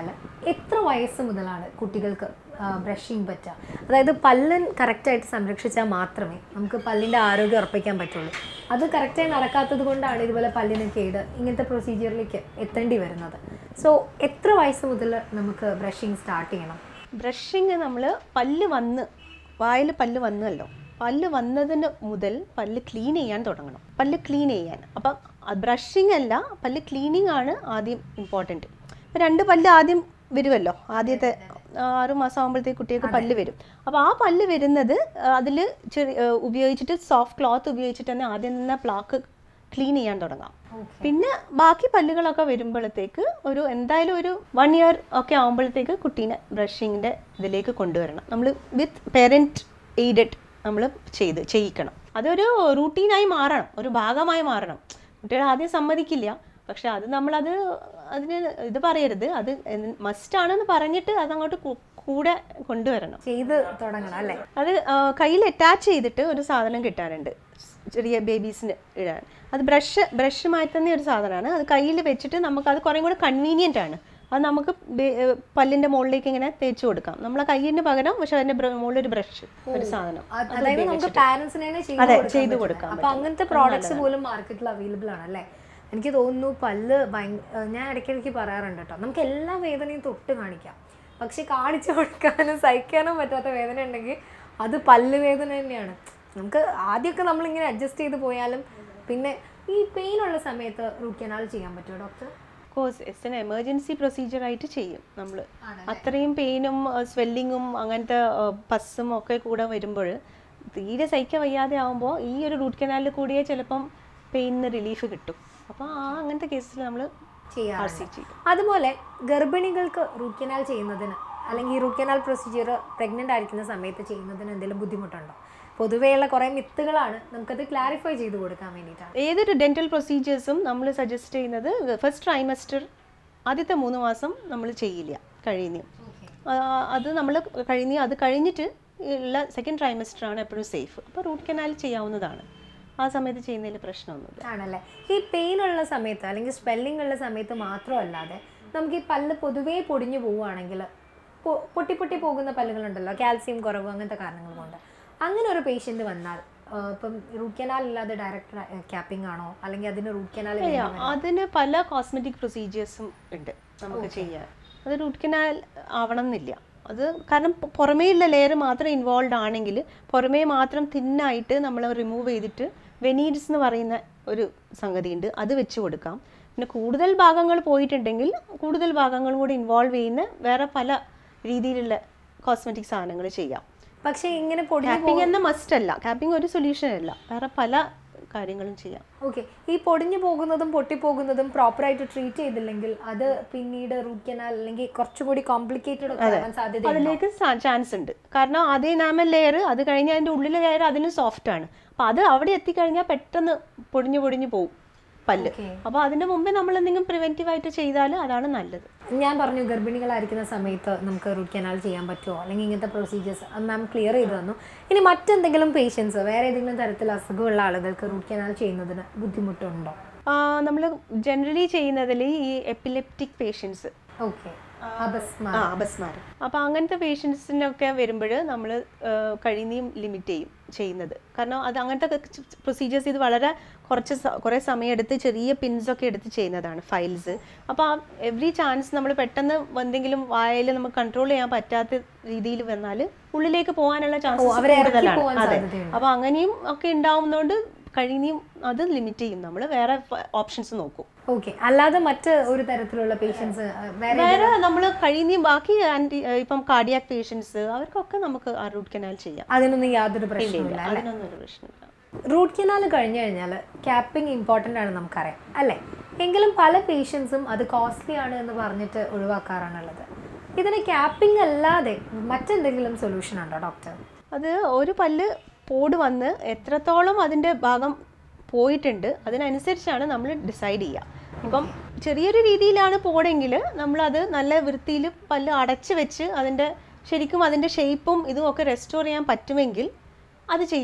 എത്ര വയസ്സ് മുതലാണ് കുട്ടികൾക്ക് ബ്രഷിങ് പറ്റുക അതായത് പല്ലൻ കറക്റ്റായിട്ട് സംരക്ഷിച്ചാൽ മാത്രമേ നമുക്ക് പല്ലിൻ്റെ ആരോഗ്യം ഉറപ്പിക്കാൻ പറ്റുള്ളൂ അത് കറക്റ്റായി നടക്കാത്തത് കൊണ്ടാണ് ഇതുപോലെ പല്ലിന് കേട് ഇങ്ങനത്തെ പ്രൊസീജിയറിലേക്ക് എത്തേണ്ടി വരുന്നത് സോ എത്ര വയസ്സ് മുതൽ നമുക്ക് ബ്രഷിങ് സ്റ്റാർട്ട് ചെയ്യണം ബ്രഷിങ് നമ്മൾ പല്ല് വന്ന് വായിൽ പല്ല് വന്നല്ലോ പല്ല് വന്നതിന് മുതൽ പല്ല് ക്ലീൻ ചെയ്യാൻ തുടങ്ങണം പല്ല് ക്ലീൻ ചെയ്യാൻ അപ്പം ബ്രഷിങ് അല്ല പല്ല് ക്ലീനിങ് ആണ് ആദ്യം ഇമ്പോർട്ടൻറ്റ് ഇപ്പം രണ്ട് പല്ല് ആദ്യം വരുമല്ലോ ആദ്യത്തെ ആറു മാസം ആകുമ്പോഴത്തേക്ക് കുട്ടികൾക്ക് പല്ല് വരും അപ്പോൾ ആ പല്ല് വരുന്നത് അതിൽ ചെറിയ ഉപയോഗിച്ചിട്ട് സോഫ്റ്റ് ക്ലോത്ത് ഉപയോഗിച്ചിട്ട് തന്നെ ആദ്യം തന്നെ പ്ലാക്ക് ക്ലീൻ ചെയ്യാൻ തുടങ്ങാം പിന്നെ ബാക്കി പല്ലുകളൊക്കെ വരുമ്പോഴത്തേക്ക് ഒരു എന്തായാലും ഒരു വൺ ഇയർ ഒക്കെ ആകുമ്പോഴത്തേക്ക് കുട്ടീനെ ബ്രഷിങ്ങിൻ്റെ ഇതിലേക്ക് കൊണ്ടുവരണം നമ്മൾ വിത്ത് പേരൻറ്റ് എയ്ഡഡ് നമ്മൾ ചെയ്ത് ചെയ്യിക്കണം അതൊരു റൂട്ടീനായി മാറണം ഒരു ഭാഗമായി മാറണം കുട്ടികൾ ആദ്യം സമ്മതിക്കില്ല പക്ഷെ അത് നമ്മളത് അതിന് ഇത് പറയരുത് അത് മസ്റ്റാണെന്ന് പറഞ്ഞിട്ട് അതങ്ങോട്ട് കു- കൂടെ കൊണ്ടുവരണം ചെയ്ത് തുടങ്ങണം അല്ലേ അത് ആ, കയ്യിൽ അറ്റാച്ച് ചെയ്തിട്ട് ഒരു സാധനം കിട്ടാനുണ്ട് ചെറിയ ബേബീസിന് ഇടാൻ അത് ബ്രഷ് ബ്രഷ് മാറ്റുന്ന ഒരു സാധനമാണ് അത് കയ്യിൽ വെച്ചിട്ട് നമുക്ക് അത് കുറേ കൂടെ കൺവീനിയൻ്റ് ആണ് അത് നമുക്ക് ബേ- ഏ, പല്ലിന്റെ മുകളിലേക്ക് ഇങ്ങനെ തേച്ച് കൊടുക്കാം നമ്മളെ കയ്യിന് പകരം പക്ഷെ അതിന്റെ ബ്ര- മുകളിൽ ഒരു ബ്രഷ് ഒരു സാധനം അത് അതായത് നമുക്ക് പാരന്റ്സിന് തന്നെ ചെയ്ത് അതെ, കൊടുക്കാൻ ചെയ്ത് പറ്റുന്നത്. കൊടുക്കാൻ അപ്പൊ അങ്ങനത്തെ പ്രോഡക്ട്സ് പോലും മാർക്കറ്റിൽ അവൈലബിൾ ആണ് അല്ലേ എനിക്ക് തോന്നുന്നു പല്ല് ഭയങ്ക ഏഹ് ഞാൻ ഇടയ്ക്കിടയ്ക്ക് പറയാറുണ്ട് കേട്ടോ നമുക്ക് എല്ലാ വേദനയും തൊട്ട് കാണിക്കാം പക്ഷെ കാണിച്ചു കൊടുക്കാനും സഹിക്കാനും പറ്റാത്ത വേദന ഉണ്ടെങ്കിൽ അത് പല്ല് വേദന തന്നെയാണ് നമുക്ക് ആദ്യമൊക്കെ നമ്മളിങ്ങനെ അഡ്ജസ്റ്റ് ചെയ്ത് പോയാലും പിന്നെ ഈ പെയിൻ ഉള്ള സമയത്ത് റൂട്ട് കനാൽ ചെയ്യാൻ പറ്റുമോ doctor course yes and emergency procedure ആയിട്ട് ചെയ്യും നമ്മൾ അത്രയും പെയിനും സ്വെല്ലിങ്ങും അങ്ങനത്തെ പസ്സും ഒക്കെ കൂടെ വരുമ്പോൾ തീരെ സഹിക്കാൻ വയ്യാതെ ആകുമ്പോൾ ഈ ഒരു റൂട്ട് കനാലിൽ കൂടിയേ ചിലപ്പം പെയിനിന് റിലീഫ് കിട്ടും അപ്പോൾ ആ അങ്ങനത്തെ കേസിൽ നമ്മൾ ചെയ്യാറുണ്ട് ചെയ്യും അതുപോലെ ഗർഭിണികൾക്ക് റൂട്ട് കനാൽ ചെയ്യുന്നതിന് അല്ലെങ്കിൽ ഈ റൂട്ട് കനാൽ പ്രൊസീജിയർ പ്രഗ്നൻ്റ് ആയിരിക്കുന്ന സമയത്ത് ചെയ്യുന്നതിന് എന്തെങ്കിലും ബുദ്ധിമുട്ടുണ്ടോ പൊതുവെയുള്ള കുറേ മിത്തുകളാണ് നമുക്കത് ക്ലാരിഫൈ ചെയ്ത് കൊടുക്കാൻ വേണ്ടിയിട്ടാണ് ഏതൊരു ഡെൻറ്റൽ പ്രൊസീജിയേഴ്സും നമ്മൾ സജസ്റ്റ് ചെയ്യുന്നത് ഫസ്റ്റ് ട്രൈമസ്റ്റർ ആദ്യത്തെ മൂന്ന് മാസം നമ്മൾ ചെയ്യില്ല കഴിയുന്നു ആ, അത് നമ്മൾ കഴിഞ്ഞ് അത് കഴിഞ്ഞിട്ട് ഉള്ള സെക്കൻഡ് ട്രൈമസ്റ്റർ ആണ് എപ്പോഴും സേഫ് അപ്പോൾ റൂട്ട് കനാൽ ചെയ്യാവുന്നതാണ് ആ സമയത്ത് ചെയ്യുന്നതിൽ പ്രശ്നമൊന്നുമില്ല ആണല്ലേ ഈ പെയിൻ ഉള്ള സമയത്ത് അല്ലെങ്കിൽ സ്വെല്ലിംഗ് ഉള്ള സമയത്ത് മാത്രമല്ലാതെ നമുക്ക് ഈ പല്ല് പൊതുവേ പൊടിഞ്ഞു പോവുകയാണെങ്കിൽ പൊ- പൊട്ടി പൊട്ടി പോകുന്ന പല്ലുകളുണ്ടല്ലോ കാൽസ്യം കുറവ് അങ്ങനത്തെ കാരണങ്ങൾ കൊണ്ട് അങ്ങനെ ഒരു പേഷ്യൻ്റ് വന്നാൽ ആ, ഇപ്പം റൂട്ട് കനാൽ ഇല്ലാതെ ഡയറക്റ്റ് ക്യാപ്പിംഗ് ആണോ അല്ലെങ്കിൽ അതിന് റൂട്ട് കനാൽ ഇല്ല, അതിന് പല കോസ്മെറ്റിക് പ്രൊസീജിയേഴ്സും ഉണ്ട് നമുക്ക് ചെയ്യാൻ അത് റൂട്ട് കനാൽ ആവണം എന്നില്ല അത് കാരണം പൊ- പുറമേയുള്ള ലെയർ മാത്രം ഇൻവോൾവ് ആണെങ്കിൽ പുറമേ മാത്രം തിന്നായിട്ട് നമ്മൾ റിമൂവ് ചെയ്തിട്ട് വെനീഡ്സ് എന്ന് പറയുന്ന ഒരു സംഗതി ഉണ്ട് അത് വെച്ച് കൊടുക്കാം പിന്നെ കൂടുതൽ ഭാഗങ്ങൾ പോയിട്ടുണ്ടെങ്കിൽ കൂടുതൽ ഭാഗങ്ങളും കൂടി ഇൻവോൾവ് ചെയ്യുന്ന വേറെ പല രീതിയിലുള്ള കോസ്മെറ്റിക് സാധനങ്ങൾ ചെയ്യാം പക്ഷേ ഇങ്ങനെ പൊടിഞ്ഞു കാപ്പിംഗ് എന്ന മസ്റ്റ് അല്ല കാപ്പിംഗ് ഒരു സൊല്യൂഷൻ അല്ല വേറെ പല കാര്യങ്ങളും ചെയ്യാം ഓക്കെ ഈ പൊടിഞ്ഞു പോകുന്നതും പൊട്ടിപ്പോകുന്നതും പ്രോപ്പറായിട്ട് ട്രീറ്റ് ചെയ്തില്ലെങ്കിൽ അത് പിന്നീട് റൂട്ട് കനാൽ അല്ലെങ്കിൽ കുറച്ചുകൂടി കോംപ്ലിക്കേറ്റഡ് ഒക്കെ ആവാൻ സാധ്യത അതിലേക്ക് ചാൻസ് ഉണ്ട് കാരണം അതേ നാമൽ ലെയർ അത് കഴിഞ്ഞ് അതിൻ്റെ ഉള്ളിലെ ലെയർ അതിന് സോഫ്റ്റ് ആണ് അപ്പോൾ അത് അവിടെ എത്തിക്കഴിഞ്ഞാൽ പെട്ടെന്ന് പൊടിഞ്ഞു പൊടിഞ്ഞു പോകും പല്ല് Okay. അപ്പോൾ അതിന് മുമ്പേ നമ്മൾ എന്തെങ്കിലും പ്രിവെൻറ്റീവ് ആയിട്ട് ചെയ്താൽ അതാണ് നല്ലത് ഞാൻ പറഞ്ഞു ഗർഭിണികളായിരിക്കുന്ന സമയത്ത് നമുക്ക് റൂട്ട് കനാൽ ചെയ്യാൻ പറ്റുമോ അല്ലെങ്കിൽ ഇങ്ങനത്തെ പ്രൊസീജിയേഴ്സ് മാം ക്ലിയർ ചെയ്ത് തന്നു ഇനി മറ്റെന്തെങ്കിലും പേഷ്യൻസ് വേറെ ഏതെങ്കിലും തരത്തിൽ അസുഖമുള്ള ആളുകൾക്ക് റൂട്ട് കനാൽ ചെയ്യുന്നതിന് ബുദ്ധിമുട്ടുണ്ടോ നമ്മൾ ജനറലി ചെയ്യുന്നതിൽ ഈ എപ്പിലെപ്റ്റിക് പേഷ്യൻസ് ഓക്കെ അപസ്മ ആ അപസ്മാരം അപ്പോൾ അങ്ങനത്തെ പേഷ്യൻസിനൊക്കെ വരുമ്പോൾ നമ്മൾ കഴിയുന്നതും ലിമിറ്റ് ചെയ്യും ചെയ്യുന്നത് കാരണം അത് അങ്ങനത്തെ പ്രൊസീജിയേഴ്സ് ഇത് വളരെ കുറച്ച് സ- കുറേ സമയം എടുത്ത് ചെറിയ പിൻസൊക്കെ എടുത്ത് ചെയ്യുന്നതാണ് ഫയൽസ് അപ്പോൾ ആ എവറി ചാൻസ് നമ്മൾ പെട്ടെന്ന് എന്തെങ്കിലും വായയിൽ നമുക്ക് കൺട്രോൾ ചെയ്യാൻ പറ്റാത്ത രീതിയിൽ വന്നാൽ ഉള്ളിലേക്ക് പോകാനുള്ള ചാൻസസ് അവരെ ഇറക്കി കൂടുതലാണ് പോകാൻ അതെ സാധ്യതയുണ്ട്. അപ്പോൾ അങ്ങനെയും ഒക്കെ ഉണ്ടാവുന്നതുകൊണ്ട് കഴിയുന്നതും അത് ലിമിറ്റ് ചെയ്യും നമ്മൾ വേറെ ഓപ്ഷൻസ് നോക്കും ഓക്കെ അല്ലാതെ മറ്റ് ഒരു തരത്തിലുള്ള പേഷ്യൻസ് വേറെ വേറെ നമ്മൾ കഴിയുന്ന ബാക്കി ആന്റി ഇപ്പം കാർഡിയാക് പേഷ്യൻസ് അവർക്കൊക്കെ നമുക്ക് ആ റൂട്ട് കനാൽ ചെയ്യാം അതിനൊന്നും യാതൊരു പ്രശ്നമില്ല അല്ലേ അതിനൊന്നും ഒരു പ്രശ്നമില്ല റൂട്ട് കനാൽ കഴിഞ്ഞു കഴിഞ്ഞാൽ ക്യാപ്പിംഗ് ഇമ്പോർട്ടൻ്റ് ആണ് നമുക്കറിയാം അല്ലേ എങ്കിലും പല പേഷ്യൻസും അത് കോസ്റ്റ്ലി ആണ് എന്ന് പറഞ്ഞിട്ട് ഒഴിവാക്കാറാണുള്ളത് ഇതിന് ക്യാപ്പിംഗ് അല്ലാതെ മറ്റെന്തെങ്കിലും സൊല്യൂഷൻ ഉണ്ടോ ഡോക്ടർ അത് ഒരു പല്ല് പോട് വന്ന് എത്രത്തോളം അതിൻ്റെ ഭാഗം പോയിട്ടുണ്ട് അതിനനുസരിച്ചാണ് നമ്മൾ ഡിസൈഡ് ചെയ്യുക ഇപ്പം ചെറിയൊരു രീതിയിലാണ് പോടെങ്കിൽ നമ്മളത് നല്ല വൃത്തിയിൽ പല്ല് അടച്ച് വെച്ച് അതിൻ്റെ ശരിക്കും അതിൻ്റെ ഷേപ്പും ഇതും ഒക്കെ റെസ്റ്റോർ ചെയ്യാൻ പറ്റുമെങ്കിൽ അത് ചെയ്യും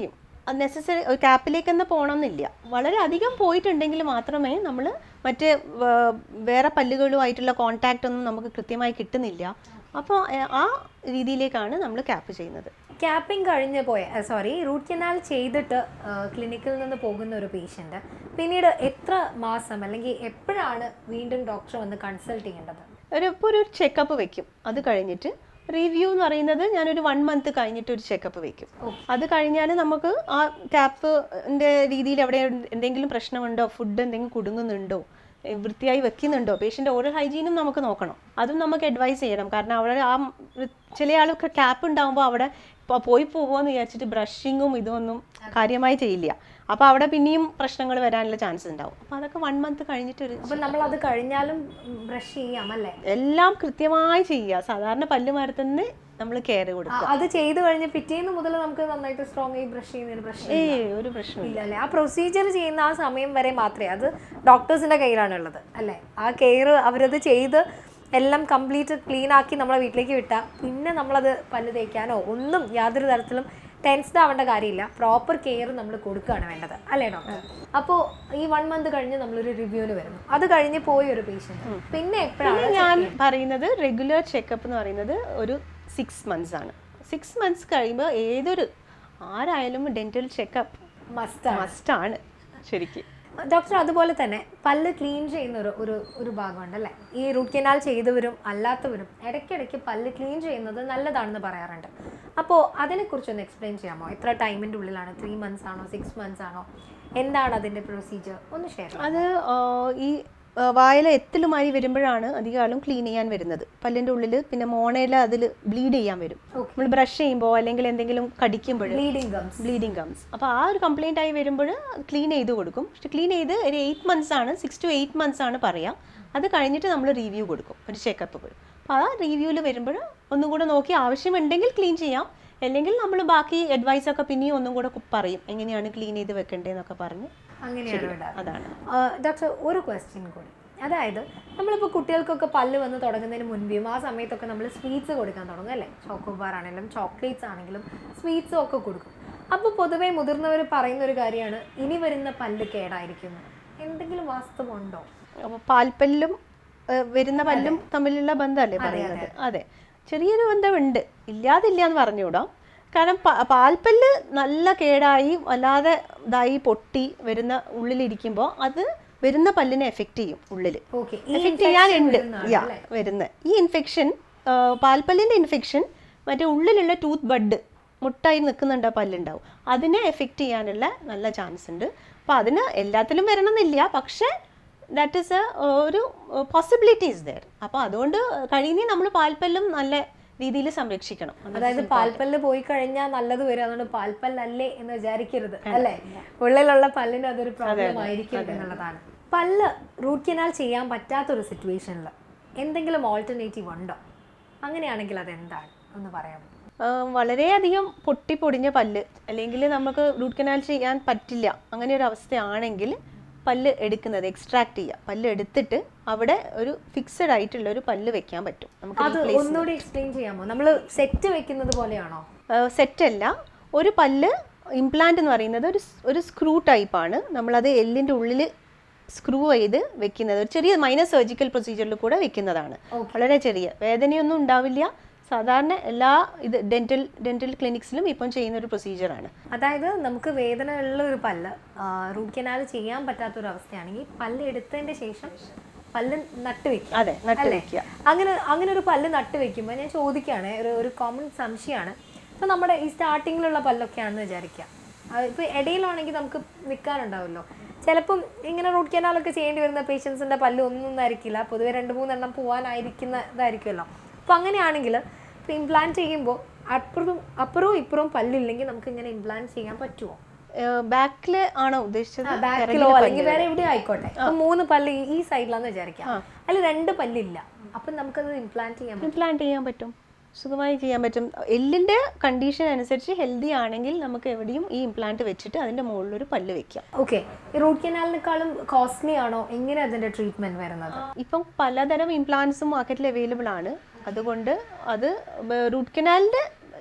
നെസസറി ക്യാപ്പിലേക്ക് തന്നെ പോകണമെന്നില്ല വളരെ അധികം പോയിട്ടുണ്ടെങ്കിൽ മാത്രമേ നമ്മൾ മറ്റേ വേ- വേറെ പല്ലുകളുമായിട്ടുള്ള കോണ്ടാക്റ്റ് ഒന്നും നമുക്ക് കൃത്യമായി കിട്ടുന്നില്ല അപ്പോൾ ആ രീതിയിലേക്കാണ് നമ്മൾ ക്യാപ്പ് ചെയ്യുന്നത് ക്യാപ്പിംഗ് കഴിഞ്ഞ് പോയ സോറി റൂട്ട് കനാൽ ചെയ്തിട്ട് ക്ലിനിക്കിൽ നിന്ന് പോകുന്ന ഒരു പേഷ്യൻ്റ് പിന്നീട് എത്ര മാസം അല്ലെങ്കിൽ എപ്പോഴാണ് വീണ്ടും ഡോക്ടർ വന്ന് കൺസൾട്ട് ചെയ്യേണ്ടത് ഒരു ഇപ്പോൾ ഒരു ചെക്കപ്പ് വെക്കും അത് കഴിഞ്ഞിട്ട് റിവ്യൂ എന്ന് പറയുന്നത് ഞാനൊരു വൺ മന്ത് കഴിഞ്ഞിട്ട് ഒരു ചെക്കപ്പ് വെക്കും അത് കഴിഞ്ഞാൽ നമുക്ക് ആ ക്യാപ്പിൻ്റെ രീതിയിൽ അവിടെ എന്തെങ്കിലും പ്രശ്നമുണ്ടോ ഫുഡ് എന്തെങ്കിലും കുടുങ്ങുന്നുണ്ടോ ഏ, വൃത്തിയായി വെക്കുന്നുണ്ടോ പേഷ്യൻ്റ് ഓരോ ഹൈജീനും നമുക്ക് നോക്കണം അതും നമുക്ക് അഡ്വൈസ് ചെയ്യണം കാരണം അവിടെ ആ വൃ- ചില ആൾക്ക് ക്യാപ്പ് ഉണ്ടാകുമ്പോൾ അവിടെ ഇപ്പോൾ പോയി പോകുമെന്ന് വിചാരിച്ചിട്ട് ബ്രഷിങ്ങും ഇതൊന്നും കാര്യമായി ചെയ്യില്ല അപ്പോൾ അവിടെ പിന്നെയും പ്രശ്നങ്ങൾ വരാനുള്ള ചാൻസ് ഉണ്ടാവും അപ്പോൾ അതൊക്കെ വൺ മന്ത് കഴിഞ്ഞിട്ടൊരു അപ്പം നമ്മൾ അത് കഴിഞ്ഞാലും ബ്രഷ് ചെയ്യാം അല്ലേ എല്ലാം കൃത്യമായി ചെയ്യുക സാധാരണ പല്ല് മരത്തിന് നമ്മൾ കെയർ ആ, കൊടുക്കുക അത് ചെയ്ത് കഴിഞ്ഞ് പിറ്റേന്ന് മുതൽ നമുക്ക് നന്നായിട്ട് സ്ട്രോങ് ആയി ബ്രഷ് ചെയ്യുന്നതിന് പ്രശ്നം ഏയ് ഒരു പ്രശ്നമില്ല ഇല്ല അല്ലേ ആ പ്രൊസീജിയർ ചെയ്യുന്ന ആ സമയം വരെ മാത്രമേ അത് ഡോക്ടേഴ്സിന്റെ കയ്യിലാണുള്ളത് അല്ലേ ആ കെയർ അവരത് ചെയ്ത് എല്ലാം കംപ്ലീറ്റ് ക്ലീൻ ആക്കി നമ്മളെ വീട്ടിലേക്ക് വിട്ടാൽ പിന്നെ നമ്മളത് പല്ല് തേക്കാനോ ഒന്നും യാതൊരു തരത്തിലും ടെൻസ്ഡ് ആവേണ്ട കാര്യമില്ല പ്രോപ്പർ കെയർ നമ്മൾ കൊടുക്കുകയാണ് വേണ്ടത് അല്ലേ ഡോക്ടർ അപ്പോൾ ഈ വൺ മന്ത് കഴിഞ്ഞ് നമ്മളൊരു റിവ്യൂവിന് വരുന്നു അത് കഴിഞ്ഞ് പോയ ഒരു പേഷ്യന്റ് പിന്നെ എപ്പോഴാണ് ഞാൻ പറയുന്നത് റെഗുലർ ചെക്കപ്പ് എന്ന് പറയുന്നത് ഒരു സിക്സ് മന്ത്സ് ആണ് സിക്സ് മന്ത്സ് കഴിയുമ്പോൾ ഏതൊരു ആരായാലും ഡെന്റൽ ചെക്കപ്പ് മസ്റ്റ് മസ്റ്റാണ് ശരിക്കും ഡോക്ടർ അതുപോലെ തന്നെ പല്ല് ക്ലീൻ ചെയ്യുന്ന ഒരു ഒരു ഒരു ഭാഗമുണ്ട് അല്ലേ ഈ റൂട്ട് കനാൽ ചെയ്തവരും അല്ലാത്തവരും ഇടയ്ക്കിടയ്ക്ക് പല്ല് ക്ലീൻ ചെയ്യുന്നത് നല്ലതാണെന്ന് പറയാറുണ്ട് അപ്പോൾ അതിനെക്കുറിച്ചൊന്ന് എക്സ്പ്ലെയിൻ ചെയ്യാമോ എത്ര ടൈമിൻ്റെ ഉള്ളിലാണ് ത്രീ മന്ത്സ് ആണോ സിക്സ് മന്ത്സ് ആണോ എന്താണ് അതിൻ്റെ പ്രൊസീജിയർ ഒന്ന് ഷെയർ ചെയ്യാം അത് ആ, ഈ ആ, വായില എത്തിലുമായി വരുമ്പോഴാണ് അധികാലം ക്ലീൻ ചെയ്യാൻ വരുന്നത് പല്ലിൻ്റെ ഉള്ളിൽ പിന്നെ മോണയില അതിൽ ബ്ലീഡ് ചെയ്യാൻ വരും നമ്മൾ ബ്രഷ് ചെയ്യുമ്പോൾ അല്ലെങ്കിൽ എന്തെങ്കിലും കടിക്കുമ്പോൾ ബ്ലീഡിങ് ഗംസ് ബ്ലീഡിങ് ഗംസ് അപ്പോൾ ആ ഒരു കംപ്ലൈൻ്റ് ആയി വരുമ്പോൾ ക്ലീൻ ചെയ്ത് കൊടുക്കും പക്ഷെ ക്ലീൻ ചെയ്ത് ഒരു എയ്റ്റ് മന്ത്സ് ആണ് സിക്സ് ടു എയ്റ്റ് മന്ത്സ് ആണ് പറയാം അത് കഴിഞ്ഞിട്ട് നമ്മൾ റിവ്യൂ കൊടുക്കും ഒരു ചെക്കപ്പ് കൊടുക്കും അപ്പോൾ ആ റിവ്യൂവിൽ വരുമ്പോൾ ഒന്നും കൂടെ നോക്കി ആവശ്യമുണ്ടെങ്കിൽ ക്ലീൻ ചെയ്യാം അല്ലെങ്കിൽ നമ്മൾ ബാക്കി advice ഒക്കെ പിന്നെയും ഒന്നും കൂടെ കു- പറയും എങ്ങനെയാണ് ക്ലീൻ ചെയ്ത് വെക്കേണ്ടതെന്നൊക്കെ പറഞ്ഞ് അങ്ങനെയാണ് വേണ്ടത് അതാണ് ഡോക്ടർ ഒരു ക്വസ്റ്റ്യൻ കൂടി അതായത് നമ്മളിപ്പോൾ കുട്ടികൾക്കൊക്കെ പല്ല് വന്ന് തുടങ്ങുന്നതിന് മുൻപേയും ആ സമയത്തൊക്കെ നമ്മൾ സ്വീറ്റ്സ് കൊടുക്കാൻ തുടങ്ങും അല്ലേ ചോക്കോബാർ ആണെങ്കിലും ചോക്ലേറ്റ്സ് ആണെങ്കിലും സ്വീറ്റ്സും ഒക്കെ കൊടുക്കും അപ്പോൾ പൊതുവേ മുതിർന്നവർ പറയുന്ന ഒരു കാര്യമാണ് ഇനി വരുന്ന പല്ല് കേടായിരിക്കുന്നു എന്തെങ്കിലും വാസ്തവമുണ്ടോ അപ്പോൾ പാൽപ്പല്ലും ഏഹ്, വരുന്ന പല്ലും തമ്മിലുള്ള ബന്ധമല്ലേ പറയുന്നത് അതെ ചെറിയൊരു ബന്ധമുണ്ട് ഇല്ലാതില്ല എന്ന് പറഞ്ഞുകൂടാം കാരണം പ- പാൽപ്പല്ല് നല്ല കേടായി വല്ലാതെ ഇതായി പൊട്ടി വരുന്ന ഉള്ളിലിരിക്കുമ്പോൾ അത് വരുന്ന പല്ലിനെ എഫക്റ്റ് ചെയ്യും ഉള്ളിൽ ഓക്കെ എഫക്റ്റ് ചെയ്യാനുണ്ട് യാ വരുന്ന ഈ ഇൻഫെക്ഷൻ പാൽപ്പല്ലിൻ്റെ ഇൻഫെക്ഷൻ മറ്റേ ഉള്ളിലുള്ള ടൂത്ത് ബഡ് മുട്ടായി നിൽക്കുന്നുണ്ട് ആ പല്ലുണ്ടാവും അതിനെ എഫക്റ്റ് ചെയ്യാനുള്ള നല്ല ചാൻസ് ഉണ്ട് അപ്പോൾ അതിന് എല്ലാത്തിലും വരണമെന്നില്ല പക്ഷേ ദാറ്റ് ഈസ് എ ഒരു പോസിബിലിറ്റി ഇസ് ദയർ അപ്പോൾ അതുകൊണ്ട് കഴിയുന്നേ നമ്മൾ പാൽപ്പല്ലും നല്ല രീതിയിൽ സംരക്ഷിക്കണം അതായത് പാൽപ്പല്ല് പോയി കഴിഞ്ഞാൽ നല്ലത് വരും അതുകൊണ്ട് പാൽപ്പല്ലല്ലേ എന്ന് വിചാരിക്കരുത് അല്ലേ ഉള്ളിലുള്ള പല്ലിന് അതൊരു പ്രോബ്ലം ആയിരിക്കും എന്നുള്ളതാണ് പല്ല് റൂട്ട് കനാൽ ചെയ്യാൻ പറ്റാത്തൊരു സിറ്റുവേഷനിൽ എന്തെങ്കിലും ഓൾട്ടർനേറ്റീവ് ഉണ്ടോ അങ്ങനെയാണെങ്കിൽ അതെന്താണ് ഒന്ന് പറയാമോ ആ, വളരെയധികം പൊട്ടിപ്പൊടിഞ്ഞ പല്ല് അല്ലെങ്കിൽ നമുക്ക് റൂട്ട് കനാൽ ചെയ്യാൻ പറ്റില്ല അങ്ങനെ ഒരു അവസ്ഥയാണെങ്കിൽ പല്ല് എടുക്കുന്നത് എക്സ്ട്രാക്ട് ചെയ്യുക പല്ല് എടുത്തിട്ട് അവിടെ ഒരു ഫിക്സഡ് ആയിട്ടുള്ള ഒരു പല്ല് വെക്കാൻ പറ്റും നമുക്ക് അത് ഒന്നുകൂടി എക്സ്പ്ലെയിൻ ചെയ്യാമോ നമ്മൾ സെറ്റ് വെക്കുന്നത് പോലെയാണോ സെറ്റ് അല്ല ഒരു പല്ല് ഇംപ്ലാന്റ് എന്ന് പറയുന്നത് ഒരു സ്- ഒരു സ്ക്രൂ ടൈപ്പാണ് നമ്മളത് എല്ലിൻ്റെ ഉള്ളിൽ സ്ക്രൂ ചെയ്ത് വെക്കുന്നത് ഒരു ചെറിയ മൈനർ സർജിക്കൽ പ്രൊസീജിയറിൽ കൂടെ വെക്കുന്നതാണ് വളരെ ചെറിയ വേദനയൊന്നും ഉണ്ടാവില്ല സാധാരണ എല്ലാ ഇത് ഡെന്റൽ ഡെന്റൽ ക്ലിനിക്സിലും ഇപ്പം ചെയ്യുന്ന ഒരു പ്രൊസീജിയറാണ് അതായത് നമുക്ക് വേദന ഉള്ള ഒരു പല്ല് റൂട്ട് കനാൽ ചെയ്യാൻ പറ്റാത്ത ഒരു അവസ്ഥയാണെങ്കിൽ പല്ല് എടുത്തതിന്റെ ശേഷം പല്ല് നട്ട് വെക്കുക അതെ നട്ട് അല്ലേ? വെക്കുക അങ്ങനെ അങ്ങനെ ഒരു പല്ല് നട്ട് വെക്കുമ്പോൾ ഞാൻ ചോദിക്കുകയാണ് ഒരു ഒരു കോമൺ സംശയമാണ് ഇപ്പം നമ്മുടെ ഈ സ്റ്റാർട്ടിങ്ങിലുള്ള പല്ലൊക്കെ ആണെന്ന് വിചാരിക്കുക ഇപ്പോൾ ഇടയിലാണെങ്കിൽ നമുക്ക് നിൽക്കാനുണ്ടാവുമല്ലോ ചിലപ്പം ഇങ്ങനെ റൂട്ട് കനാലൊക്കെ ചെയ്യേണ്ടി വരുന്ന പേഷ്യൻസിൻ്റെ പല്ല് ഒന്നും ആയിരിക്കില്ല പൊതുവെ രണ്ട് മൂന്നെണ്ണം പോകാനായിരിക്കുന്ന ഇതായിരിക്കുമല്ലോ അപ്പോൾ അങ്ങനെയാണെങ്കിൽ ഇപ്പോൾ ഇംപ്ലാന്റ് ചെയ്യുമ്പോൾ അപ്പുറത്തും അപ്പുറവും ഇപ്പുറവും പല്ലില്ലെങ്കിൽ നമുക്ക് ഇങ്ങനെ ഇംപ്ലാന്റ് ചെയ്യാൻ പറ്റുമോ ബാക്കിൽ ആണോ ഉദ്ദേശിച്ചത് ബാക്കിലോ അല്ലെങ്കിൽ വേറെ എവിടെ ആയിക്കോട്ടെ ഇപ്പൊ മൂന്ന് പല്ല് ഈ- ഈ സൈഡിലാന്ന് വിചാരിക്കാം അതിൽ രണ്ട് പല്ലില്ല അപ്പൊ നമുക്കത് ഇംപ്ലാന്റ് ചെയ്യാൻ പറ്റും ഇംപ്ലാന്റ് ചെയ്യാൻ പറ്റും സുഖമായി ചെയ്യാൻ പറ്റും എല്ലിൻ്റെ കണ്ടീഷൻ അനുസരിച്ച് ഹെൽത്തി ആണെങ്കിൽ നമുക്ക് എവിടെയും ഈ ഇംപ്ലാന്റ് വെച്ചിട്ട് അതിൻ്റെ മുകളിൽ ഒരു പല്ല് വെക്കാം ഓക്കെ റൂട്ട് കനാലിനേക്കാളും കോസ്റ്റ്ലി ആണോ എങ്ങനെ അതിന്റെ ട്രീറ്റ്മെന്റ് വരുന്നത് ഇപ്പം പലതരം ഇംപ്ലാന്റ്സും മാർക്കറ്റിൽ അവൈലബിൾ ആണ് അതുകൊണ്ട് അത് റൂട്ട് കനാലിൻ്റെ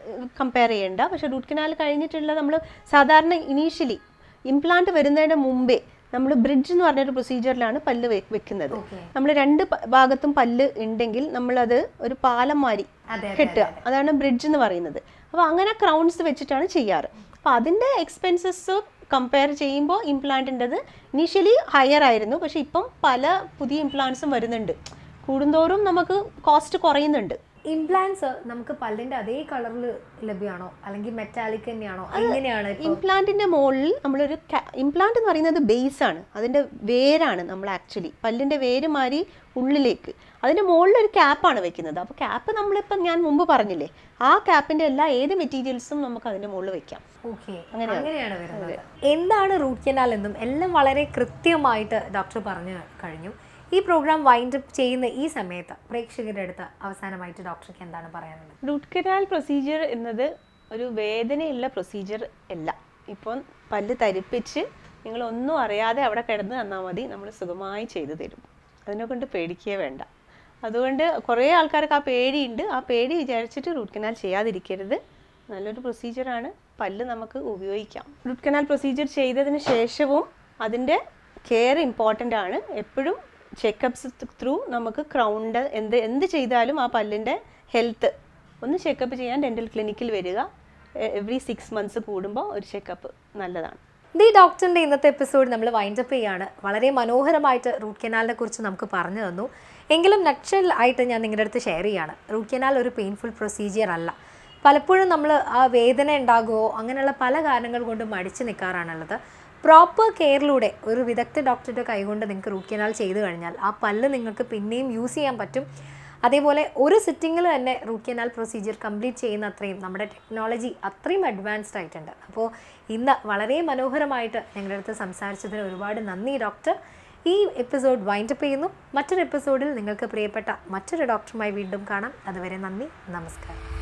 കമ്പയർ ചെയ്യേണ്ട പക്ഷേ റൂട്ട് കനാൽ കഴിഞ്ഞിട്ടുള്ള നമ്മൾ സാധാരണ ഇനീഷ്യലി ഇംപ്ലാന്റ് വരുന്നതിന് മുമ്പേ നമ്മൾ ബ്രിഡ്ജ് എന്ന് പറഞ്ഞൊരു പ്രൊസീജിയറിലാണ് പല്ല് വെ- വെക്കുന്നത് ഓക്കെ നമ്മൾ രണ്ട് പ- ഭാഗത്തും പല്ല് ഉണ്ടെങ്കിൽ നമ്മളത് ഒരു പാലം മാരി അതെ അതെ കെട്ടുക അതാണ് ബ്രിഡ്ജ് എന്ന് പറയുന്നത് അപ്പോൾ അങ്ങനെ ക്രൗൺസ് വെച്ചിട്ടാണ് ചെയ്യാറ് അപ്പോൾ അതിൻ്റെ എക്സ്പെൻസസ് കമ്പയർ ചെയ്യുമ്പോൾ ഇംപ്ലാന്റിൻ്റെത് ഇനീഷ്യലി ഹയർ ആയിരുന്നു പക്ഷേ ഇപ്പം പല പുതിയ ഇംപ്ലാന്റ്സും വരുന്നുണ്ട് കൂടുന്തോറും നമുക്ക് കോസ്റ്റ് കുറയുന്നുണ്ട് ഇംപ്ലാന്റ്സ് നമുക്ക് പല്ലിന്റെ അതേ കളറിൽ ലഭ്യമാണോ അല്ലെങ്കിൽ മെറ്റാലിക് തന്നെയാണോ എങ്ങനെയാണ് ഇപ്പൊ ഇംപ്ലാന്റിന്റെ മുകളിൽ നമ്മളൊരു ഇംപ്ലാന്റ് എന്ന് പറയുന്നത് ബേസ് ആണ് അതിന്റെ വേരാണ് നമ്മൾ ആക്ച്വലി പല്ലിന്റെ വേര് മാറി ഉള്ളിലേക്ക് അതിന്റെ മുകളിൽ ഒരു ക്യാപ്പാണ് വെക്കുന്നത് അപ്പോൾ ക്യാപ്പ് നമ്മളിപ്പം ഞാൻ മുമ്പ് പറഞ്ഞില്ലേ ആ ക്യാപ്പിന്റെ എല്ലാ ഏത് മെറ്റീരിയൽസും നമുക്ക് അതിന്റെ മുകളിൽ വെക്കാം ഓക്കെ അങ്ങനെയാണ് വരുന്നത് എന്താണ് റൂട്ട് കനാൽ എന്നും എല്ലാം വളരെ കൃത്യമായിട്ട് ഡോക്ടർ പറഞ്ഞു കഴിഞ്ഞു ഈ പ്രോഗ്രാം വൈൻഡ് അപ്പ് ചെയ്യുന്ന ഈ സമയത്ത് പ്രേക്ഷകരുടെ അടുത്ത് അവസാനമായിട്ട് ഡോക്ടർക്ക് എന്താണ് പറയാനുള്ളത് റൂട്ട് കനാൽ പ്രൊസീജിയർ എന്നത് ഒരു വേദനയുള്ള പ്രൊസീജിയർ അല്ല ഇപ്പം പല്ല് തരിപ്പിച്ച് നിങ്ങൾ ഒന്നും അറിയാതെ അവിടെ കിടന്ന് തന്നാൽ മതി നമ്മൾ സുഖമായി ചെയ്തു തരും അതിനെ കൊണ്ട് പേടിക്കുകയേ വേണ്ട അതുകൊണ്ട് കുറേ ആൾക്കാർക്ക് ആ പേടിയുണ്ട് ആ പേടി വിചാരിച്ചിട്ട് റൂട്ട് കനാൽ ചെയ്യാതിരിക്കരുത് നല്ലൊരു പ്രൊസീജിയറാണ് പല്ല് നമുക്ക് ഉപയോഗിക്കാം റൂട്ട് കനാൽ പ്രൊസീജിയർ ചെയ്തതിന് ശേഷവും അതിൻ്റെ കെയർ ഇമ്പോർട്ടൻ്റ് ആണ് എപ്പോഴും ചെക്കപ്സ് ത്രൂ നമുക്ക് ക്രൗണ്ട് എന്ത് എന്ത് ചെയ്താലും ആ പല്ലിൻ്റെ ഹെൽത്ത് ഒന്ന് ചെക്കപ്പ് ചെയ്യാൻ ഡെൻറ്റൽ ക്ലിനിക്കിൽ വരിക എവറി സിക്സ് മന്ത്സ് കൂടുമ്പോൾ ഒരു ചെക്കപ്പ് നല്ലതാണ് ദി ഡോക്ടറിൻ്റെ ഇന്നത്തെ എപ്പിസോഡ് നമ്മൾ വൈൻഡപ്പ് ചെയ്യാണ് വളരെ മനോഹരമായിട്ട് റൂട്ട് കനാലിനെ കുറിച്ച് നമുക്ക് പറഞ്ഞു തന്നു എങ്കിലും നക്ഷൽ ആയിട്ട് ഞാൻ നിങ്ങളുടെ അടുത്ത് ഷെയർ ചെയ്യാണ് റൂട്ട് കനാൽ ഒരു പെയിൻഫുൾ പ്രൊസീജിയർ അല്ല പലപ്പോഴും നമ്മൾ ആ വേദന ഉണ്ടാകുമോ അങ്ങനെയുള്ള പല കാരണങ്ങൾ കൊണ്ട് മടിച്ചു നിൽക്കാറാണുള്ളത് പ്രോപ്പർ കെയറിലൂടെ ഒരു വിദഗ്ധ ഡോക്ടറുടെ കൈകൊണ്ട് നിങ്ങൾക്ക് റൂട്ട് കനാൽ ചെയ്തു കഴിഞ്ഞാൽ ആ പല്ല് നിങ്ങൾക്ക് പിന്നെയും യൂസ് ചെയ്യാൻ പറ്റും അതേപോലെ ഒരു സിറ്റിങ്ങിൽ തന്നെ റൂട്ട് കനാൽ പ്രൊസീജിയർ കംപ്ലീറ്റ് ചെയ്യുന്ന അത്രയും നമ്മുടെ ടെക്നോളജി അത്രയും അഡ്വാൻസ്ഡ് ആയിട്ടുണ്ട് അപ്പോൾ ഇന്ന് വളരെ മനോഹരമായിട്ട് ഞങ്ങളുടെ അടുത്ത് സംസാരിച്ചതിന് ഒരുപാട് നന്ദി ഡോക്ടർ ഈ എപ്പിസോഡ് വൈൻഡപ്പ് ചെയ്യുന്നു മറ്റൊരു എപ്പിസോഡിൽ നിങ്ങൾക്ക് പ്രിയപ്പെട്ട മറ്റൊരു ഡോക്ടറുമായി വീണ്ടും കാണാം അതുവരെ നന്ദി നമസ്കാരം